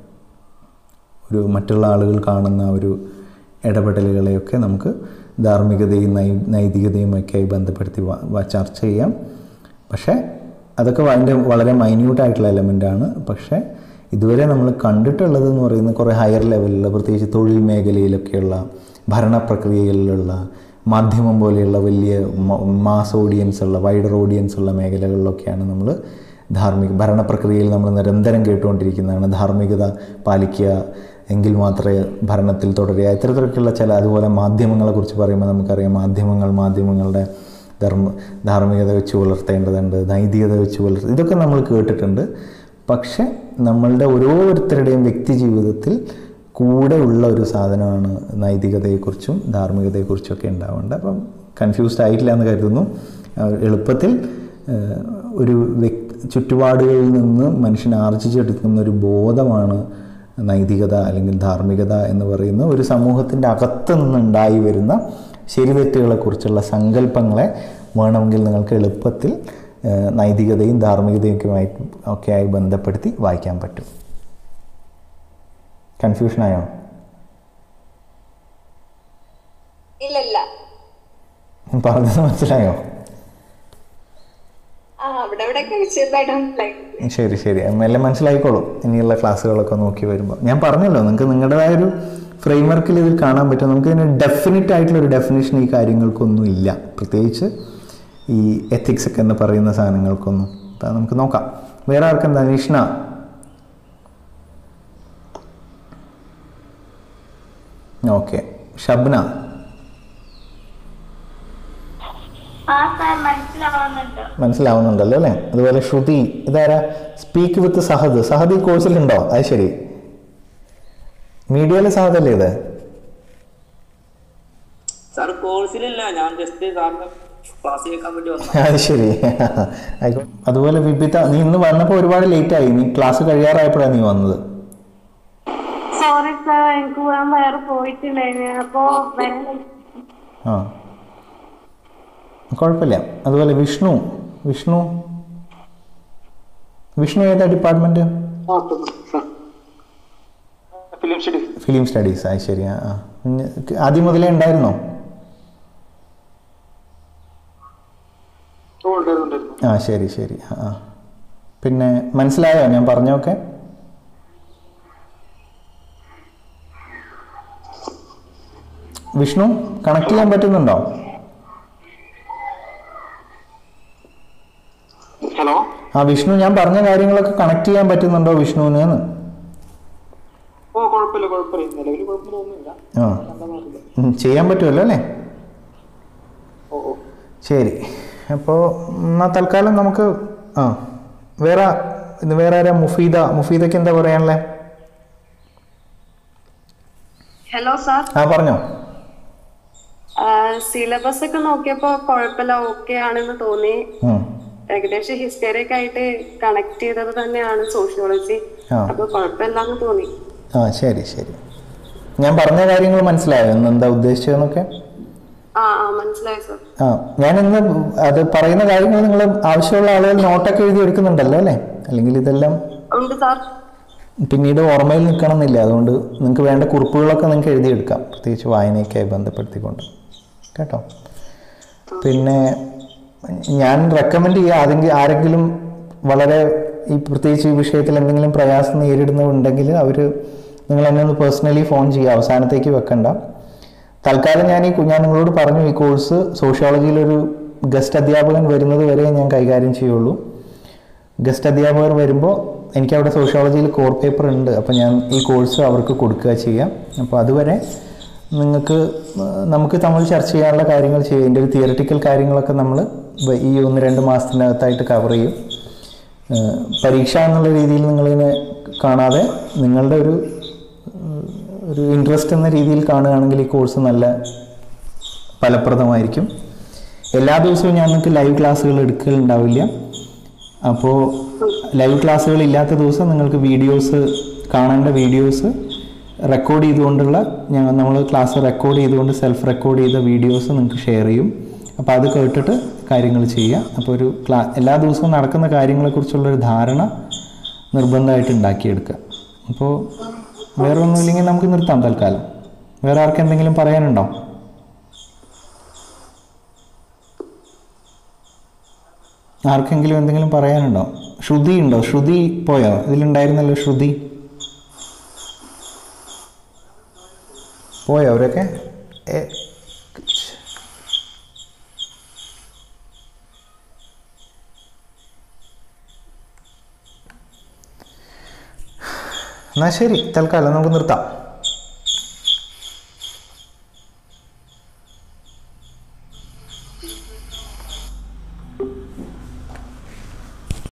ഒരു മറ്റുള്ള ആളുകൾ കാണുന്ന ഒരു ഇടപെടലുകളെയൊക്കെ നമുക്ക് ധാർമ്മികതയും നൈ നൈതികതയും ഒക്കെയായി ബന്ധപ്പെടുത്തി വ- വ- ചർച്ച ചെയ്യാം പക്ഷേ അതൊക്കെ അതിൻ്റെ വളരെ മൈന്യൂട്ടായിട്ടുള്ള എലമെൻ്റാണ് പക്ഷേ ഇതുവരെ നമ്മൾ കണ്ടിട്ടുള്ളത് എന്ന് പറയുന്നത് കുറേ ഹയർ ലെവലിലുള്ള പ്രത്യേകിച്ച് തൊഴിൽ മേഖലയിലൊക്കെയുള്ള ഭരണപ്രക്രിയകളിലുള്ള മാധ്യമം പോലെയുള്ള വലിയ മാസ് ഓഡിയൻസ് ഉള്ള വൈഡർ ഓഡിയൻസ് ഉള്ള മേഖലകളിലൊക്കെയാണ് നമ്മൾ ധാർമ്മിക ഭരണപ്രക്രിയയിൽ നമ്മൾ നിരന്തരം കേട്ടുകൊണ്ടിരിക്കുന്നതാണ് ധാർമ്മികത പാലിക്കുക എങ്കിൽ മാത്രമേ ഭരണത്തിൽ തുടരുക ഇത്തരത്തിലൊക്കെയുള്ള ചില അതുപോലെ മാധ്യമങ്ങളെക്കുറിച്ച് പറയുമ്പോൾ നമുക്കറിയാം മാധ്യമങ്ങൾ മാധ്യമങ്ങളുടെ ധർമ്മ ധാർമ്മികത വെച്ച് പുലർത്തേണ്ടതുണ്ട് നൈതികത വെച്ച് പുലർത്ത ഇതൊക്കെ നമ്മൾ കേട്ടിട്ടുണ്ട് പക്ഷെ നമ്മളുടെ ഓരോരുത്തരുടെയും വ്യക്തി ജീവിതത്തിൽ കൂടെ ഉള്ള ഒരു സാധനമാണ് നൈതികതയെക്കുറിച്ചും ധാർമ്മികതയെക്കുറിച്ചും ഒക്കെ ഉണ്ടാവേണ്ടത് അപ്പം കൺഫ്യൂസ്ഡ് ആയിട്ടില്ല എന്ന് കരുതുന്നു ആ, എളുപ്പത്തിൽ ഏഹ്, ഒരു വ്യക്തി ചുറ്റുപാടുകളിൽ നിന്ന് മനുഷ്യൻ ആർജിച്ചെടുക്കുന്ന ഒരു ബോധമാണ് നൈതികത അല്ലെങ്കിൽ ധാർമ്മികത എന്ന് പറയുന്ന ഒരു സമൂഹത്തിൻ്റെ അകത്ത് നിന്നുണ്ടായി വരുന്ന ശരിതെറ്റുകളെക്കുറിച്ചുള്ള സങ്കല്പങ്ങളെ വേണമെങ്കിൽ നിങ്ങൾക്ക് എളുപ്പത്തിൽ ഏഹ്, നൈതികതയും ധാർമ്മികതയും ഒക്കെ ആയി ഒക്കെ ആയി ബന്ധപ്പെടുത്തി വായിക്കാൻ പറ്റും കൺഫ്യൂഷനായോ ഇല്ലല്ല പറഞ്ഞത് മനസ്സിലായോ ആ അവിടെ അവിടെ ചെറുതായിട്ട് മനസ്സിലായി ശരി ശരി മെല്ലെ മനസ്സിലായിക്കോളും ഇനിയുള്ള ക്ലാസ്സുകളൊക്കെ നോക്കി വരുമ്പോൾ ഞാൻ പറഞ്ഞല്ലോ നിങ്ങൾക്ക് നിങ്ങളുടേതായ ഒരു ഫ്രെയിം വർക്കിൽ ഇതിൽ കാണാൻ പറ്റും നമുക്ക് ഇതിന് ഡെഫിനറ്റ് ആയിട്ടുള്ള ഒരു ഡെഫിനേഷൻ ഈ കാര്യങ്ങൾക്കൊന്നും ഇല്ല പ്രത്യേകിച്ച് ഈ എത്തിക്സ് ഒക്കെ എന്ന് പറയുന്ന സാധനങ്ങൾക്കൊന്നും അപ്പം നമുക്ക് നോക്കാം വേറെ ആർക്കെന്താ നിഷ്ണ ഓക്കെ ഷബ്ന ആ സാർ മനസ്സിലാവുന്നുണ്ട് മനസ്സിലാവുന്നുണ്ടല്ലോ അല്ലേ അതുപോലെ ശ്രുതി ഇതാരാ സ്പീക്ക് വിത്ത് സഹദ് സഹദ് ഈ കോഴ്സിലുണ്ടോ അത് ശരി മീഡിയയിലെ സഹദല്ലേ ഇത് സാർ കോഴ്സിലില്ല ഞാൻ ജസ്റ്റ് സാറിന് ക്ലാസ് കേൾക്കാൻ വേണ്ടി വന്നു അത് ശരി ആയിക്കോട്ടെ അതുപോലെ വിബിത നീ ഇന്ന് വന്നപ്പോൾ ഒരുപാട് ലേറ്റ് ആയി നീ ക്ലാസ് കഴിയാറായപ്പോഴാണ് നീ വന്നത് സോറി സാർ എനിക്ക് ഞാൻ വേറെ പോയിട്ടുണ്ടായിരുന്നു അപ്പോ വേറെ ആ കുഴപ്പമില്ല അതുപോലെ വിഷ്ണു വിഷ്ണു വിഷ്ണു ഏതാ department film studies film studies അത് ശരി ആ ആ. പിന്നെ ആദ്യം മുതലേ ഉണ്ടായിരുന്നോ ഓ ഉണ്ടായിരുന്നു ഉണ്ടായിരുന്നു ആ ശരി ശരി ആ ആ പിന്നെ മനസ്സിലായോ ഞാൻ പറഞ്ഞൊക്കെ വിഷ്ണു കണക്ട് ചെയ്യാൻ പറ്റുന്നുണ്ടോ ഹലോ ആ വിഷ്ണു ഞാൻ പറഞ്ഞ കാര്യങ്ങളൊക്കെ കണക്ട് ചെയ്യാൻ പറ്റുന്നുണ്ടോ വിഷ്ണുവിന് എന്ന് ഓ കുഴപ്പമില്ല കുഴപ്പമില്ല നിലവിൽ കുഴപ്പമില്ല ആ ഉം, ചെയ്യാൻ പറ്റുമല്ലോ അല്ലേ ഓ ഓ ശരി അപ്പോൾ എന്നാൽ തൽക്കാലം നമുക്ക് ആ വേറെ ഇത് വേറെ ആരാ മുഫീദ മുഫീദയ്ക്ക് എന്താ പറയാനുള്ളത് ഹലോ സാർ ആ പറഞ്ഞോ സിലബസ് ഒക്കെ നോക്കിയപ്പോ കുഴപ്പമില്ല ഓക്കെ ആണെന്ന് തോന്നി ഉം. ഏകദേശം ഹിസ്റ്ററി ഒക്കെ ആയിട്ട് കണക്ട് ചെയ്തത് തന്നെയാണ് സോഷ്യോളജി ആ. അപ്പൊ കുഴപ്പമില്ലാന്ന് തോന്നി ആ ശരി ശരി ഞാൻ പറഞ്ഞ കാര്യങ്ങൾ മനസ്സിലായോ ഇന്ന് എന്താ ഉദ്ദേശിച്ചതെന്നൊക്കെ ആ ആ മനസ്സിലായി സാർ ആ ഞാൻ ഇന്ന് അത് പറയുന്ന കാര്യങ്ങൾ നിങ്ങൾ ആവശ്യമുള്ള ആളുകൾ നോട്ടൊക്കെ എഴുതി എടുക്കുന്നുണ്ടല്ലോ അല്ലേ അല്ലെങ്കിൽ ഇതെല്ലാം ഉണ്ട് സാർ പിന്നീട് ഓർമ്മയിൽ നിൽക്കണം എന്നില്ല അതുകൊണ്ട് നിങ്ങൾക്ക് വേണ്ട കുറിപ്പുകളൊക്കെ നിങ്ങൾക്ക് എഴുതിയെടുക്കാം പ്രത്യേകിച്ച് വായനയൊക്കെയായി ബന്ധപ്പെടുത്തിക്കൊണ്ട് കേട്ടോ പിന്നെ ഞാൻ റെക്കമെൻഡ് ചെയ്യുക ആരെങ്കിലും ആരെങ്കിലും വളരെ ഈ പ്രത്യേകിച്ച് ഈ വിഷയത്തിൽ എന്തെങ്കിലും പ്രയാസം നേരിടുന്നുണ്ടെങ്കിൽ അവർ നിങ്ങൾ എന്നെ ഒന്ന് പേഴ്സണലി ഫോൺ ചെയ്യുക അവസാനത്തേക്ക് വെക്കണ്ട തൽക്കാലം ഞാൻ ഈ ഞാൻ നിങ്ങളോട് പറഞ്ഞു ഈ കോഴ്സ് സോഷ്യോളജിയിലൊരു ഗസ്റ്റ് അധ്യാപകൻ വരുന്നത് വരെ ഞാൻ കൈകാര്യം ചെയ്യുള്ളൂ ഗസ്റ്റ് അധ്യാപകർ വരുമ്പോൾ എനിക്ക് അവിടെ സോഷ്യോളജിയിൽ കോർ പേപ്പർ ഉണ്ട് അപ്പോൾ ഞാൻ ഈ കോഴ്സ് അവർക്ക് കൊടുക്കുക ചെയ്യാം അപ്പോൾ അതുവരെ നിങ്ങൾക്ക് ഏഹ്, നമുക്ക് തമ്മിൽ ചർച്ച ചെയ്യാനുള്ള കാര്യങ്ങൾ ചെയ്യും ഇതിൻ്റെ ഒരു തിയററ്റിക്കൽ കാര്യങ്ങളൊക്കെ നമ്മൾ ഈ ഒന്ന് രണ്ട് മാസത്തിനകത്തായിട്ട് കവർ ചെയ്യും ഏഹ്, പരീക്ഷ എന്നുള്ള രീതിയിൽ നിങ്ങളിതിനെ കാണാതെ നിങ്ങളുടെ ഒരു ഏഹ്, ഒരു ഇൻട്രസ്റ്റ് എന്ന രീതിയിൽ കാണുകയാണെങ്കിൽ ഈ കോഴ്സ് നല്ല ഫലപ്രദമായിരിക്കും എല്ലാ ദിവസവും ഞാൻ നിങ്ങൾക്ക് ലൈവ് ക്ലാസ്സുകൾ എടുക്കലുണ്ടാവില്ല അപ്പോൾ ലൈവ് ക്ലാസ്സുകൾ ഇല്ലാത്ത ദിവസം നിങ്ങൾക്ക് വീഡിയോസ് കാണേണ്ട വീഡിയോസ് റെക്കോർഡ് ചെയ്തുകൊണ്ടുള്ള ഞങ്ങൾ നമ്മൾ ക്ലാസ് റെക്കോർഡ് ചെയ്തുകൊണ്ട് സെൽഫ് റെക്കോർഡ് ചെയ്ത വീഡിയോസ് നിങ്ങൾക്ക് ഷെയർ ചെയ്യും അപ്പോൾ അത് കേട്ടിട്ട് കാര്യങ്ങൾ ചെയ്യുക അപ്പോൾ ഒരു ക്ലാ എല്ലാ ദിവസവും നടക്കുന്ന കാര്യങ്ങളെക്കുറിച്ചുള്ളൊരു ധാരണ നിർബന്ധമായിട്ട് ഉണ്ടാക്കിയെടുക്കുക അപ്പോൾ വേറെ ഒന്നുമില്ലെങ്കിൽ നമുക്ക് നിർത്താം തൽക്കാലം വേറെ ആർക്കും എന്തെങ്കിലും പറയാനുണ്ടോ ആർക്കെങ്കിലും എന്തെങ്കിലും പറയാനുണ്ടോ ശ്രുതി ഉണ്ടോ ശ്രുതി പോയോ ഇതിലുണ്ടായിരുന്നല്ലോ ശ്രുതി പോയോ അവരൊക്കെ ഏ, എന്നാ ശരി തൽക്കാലം നമുക്ക് നിർത്താം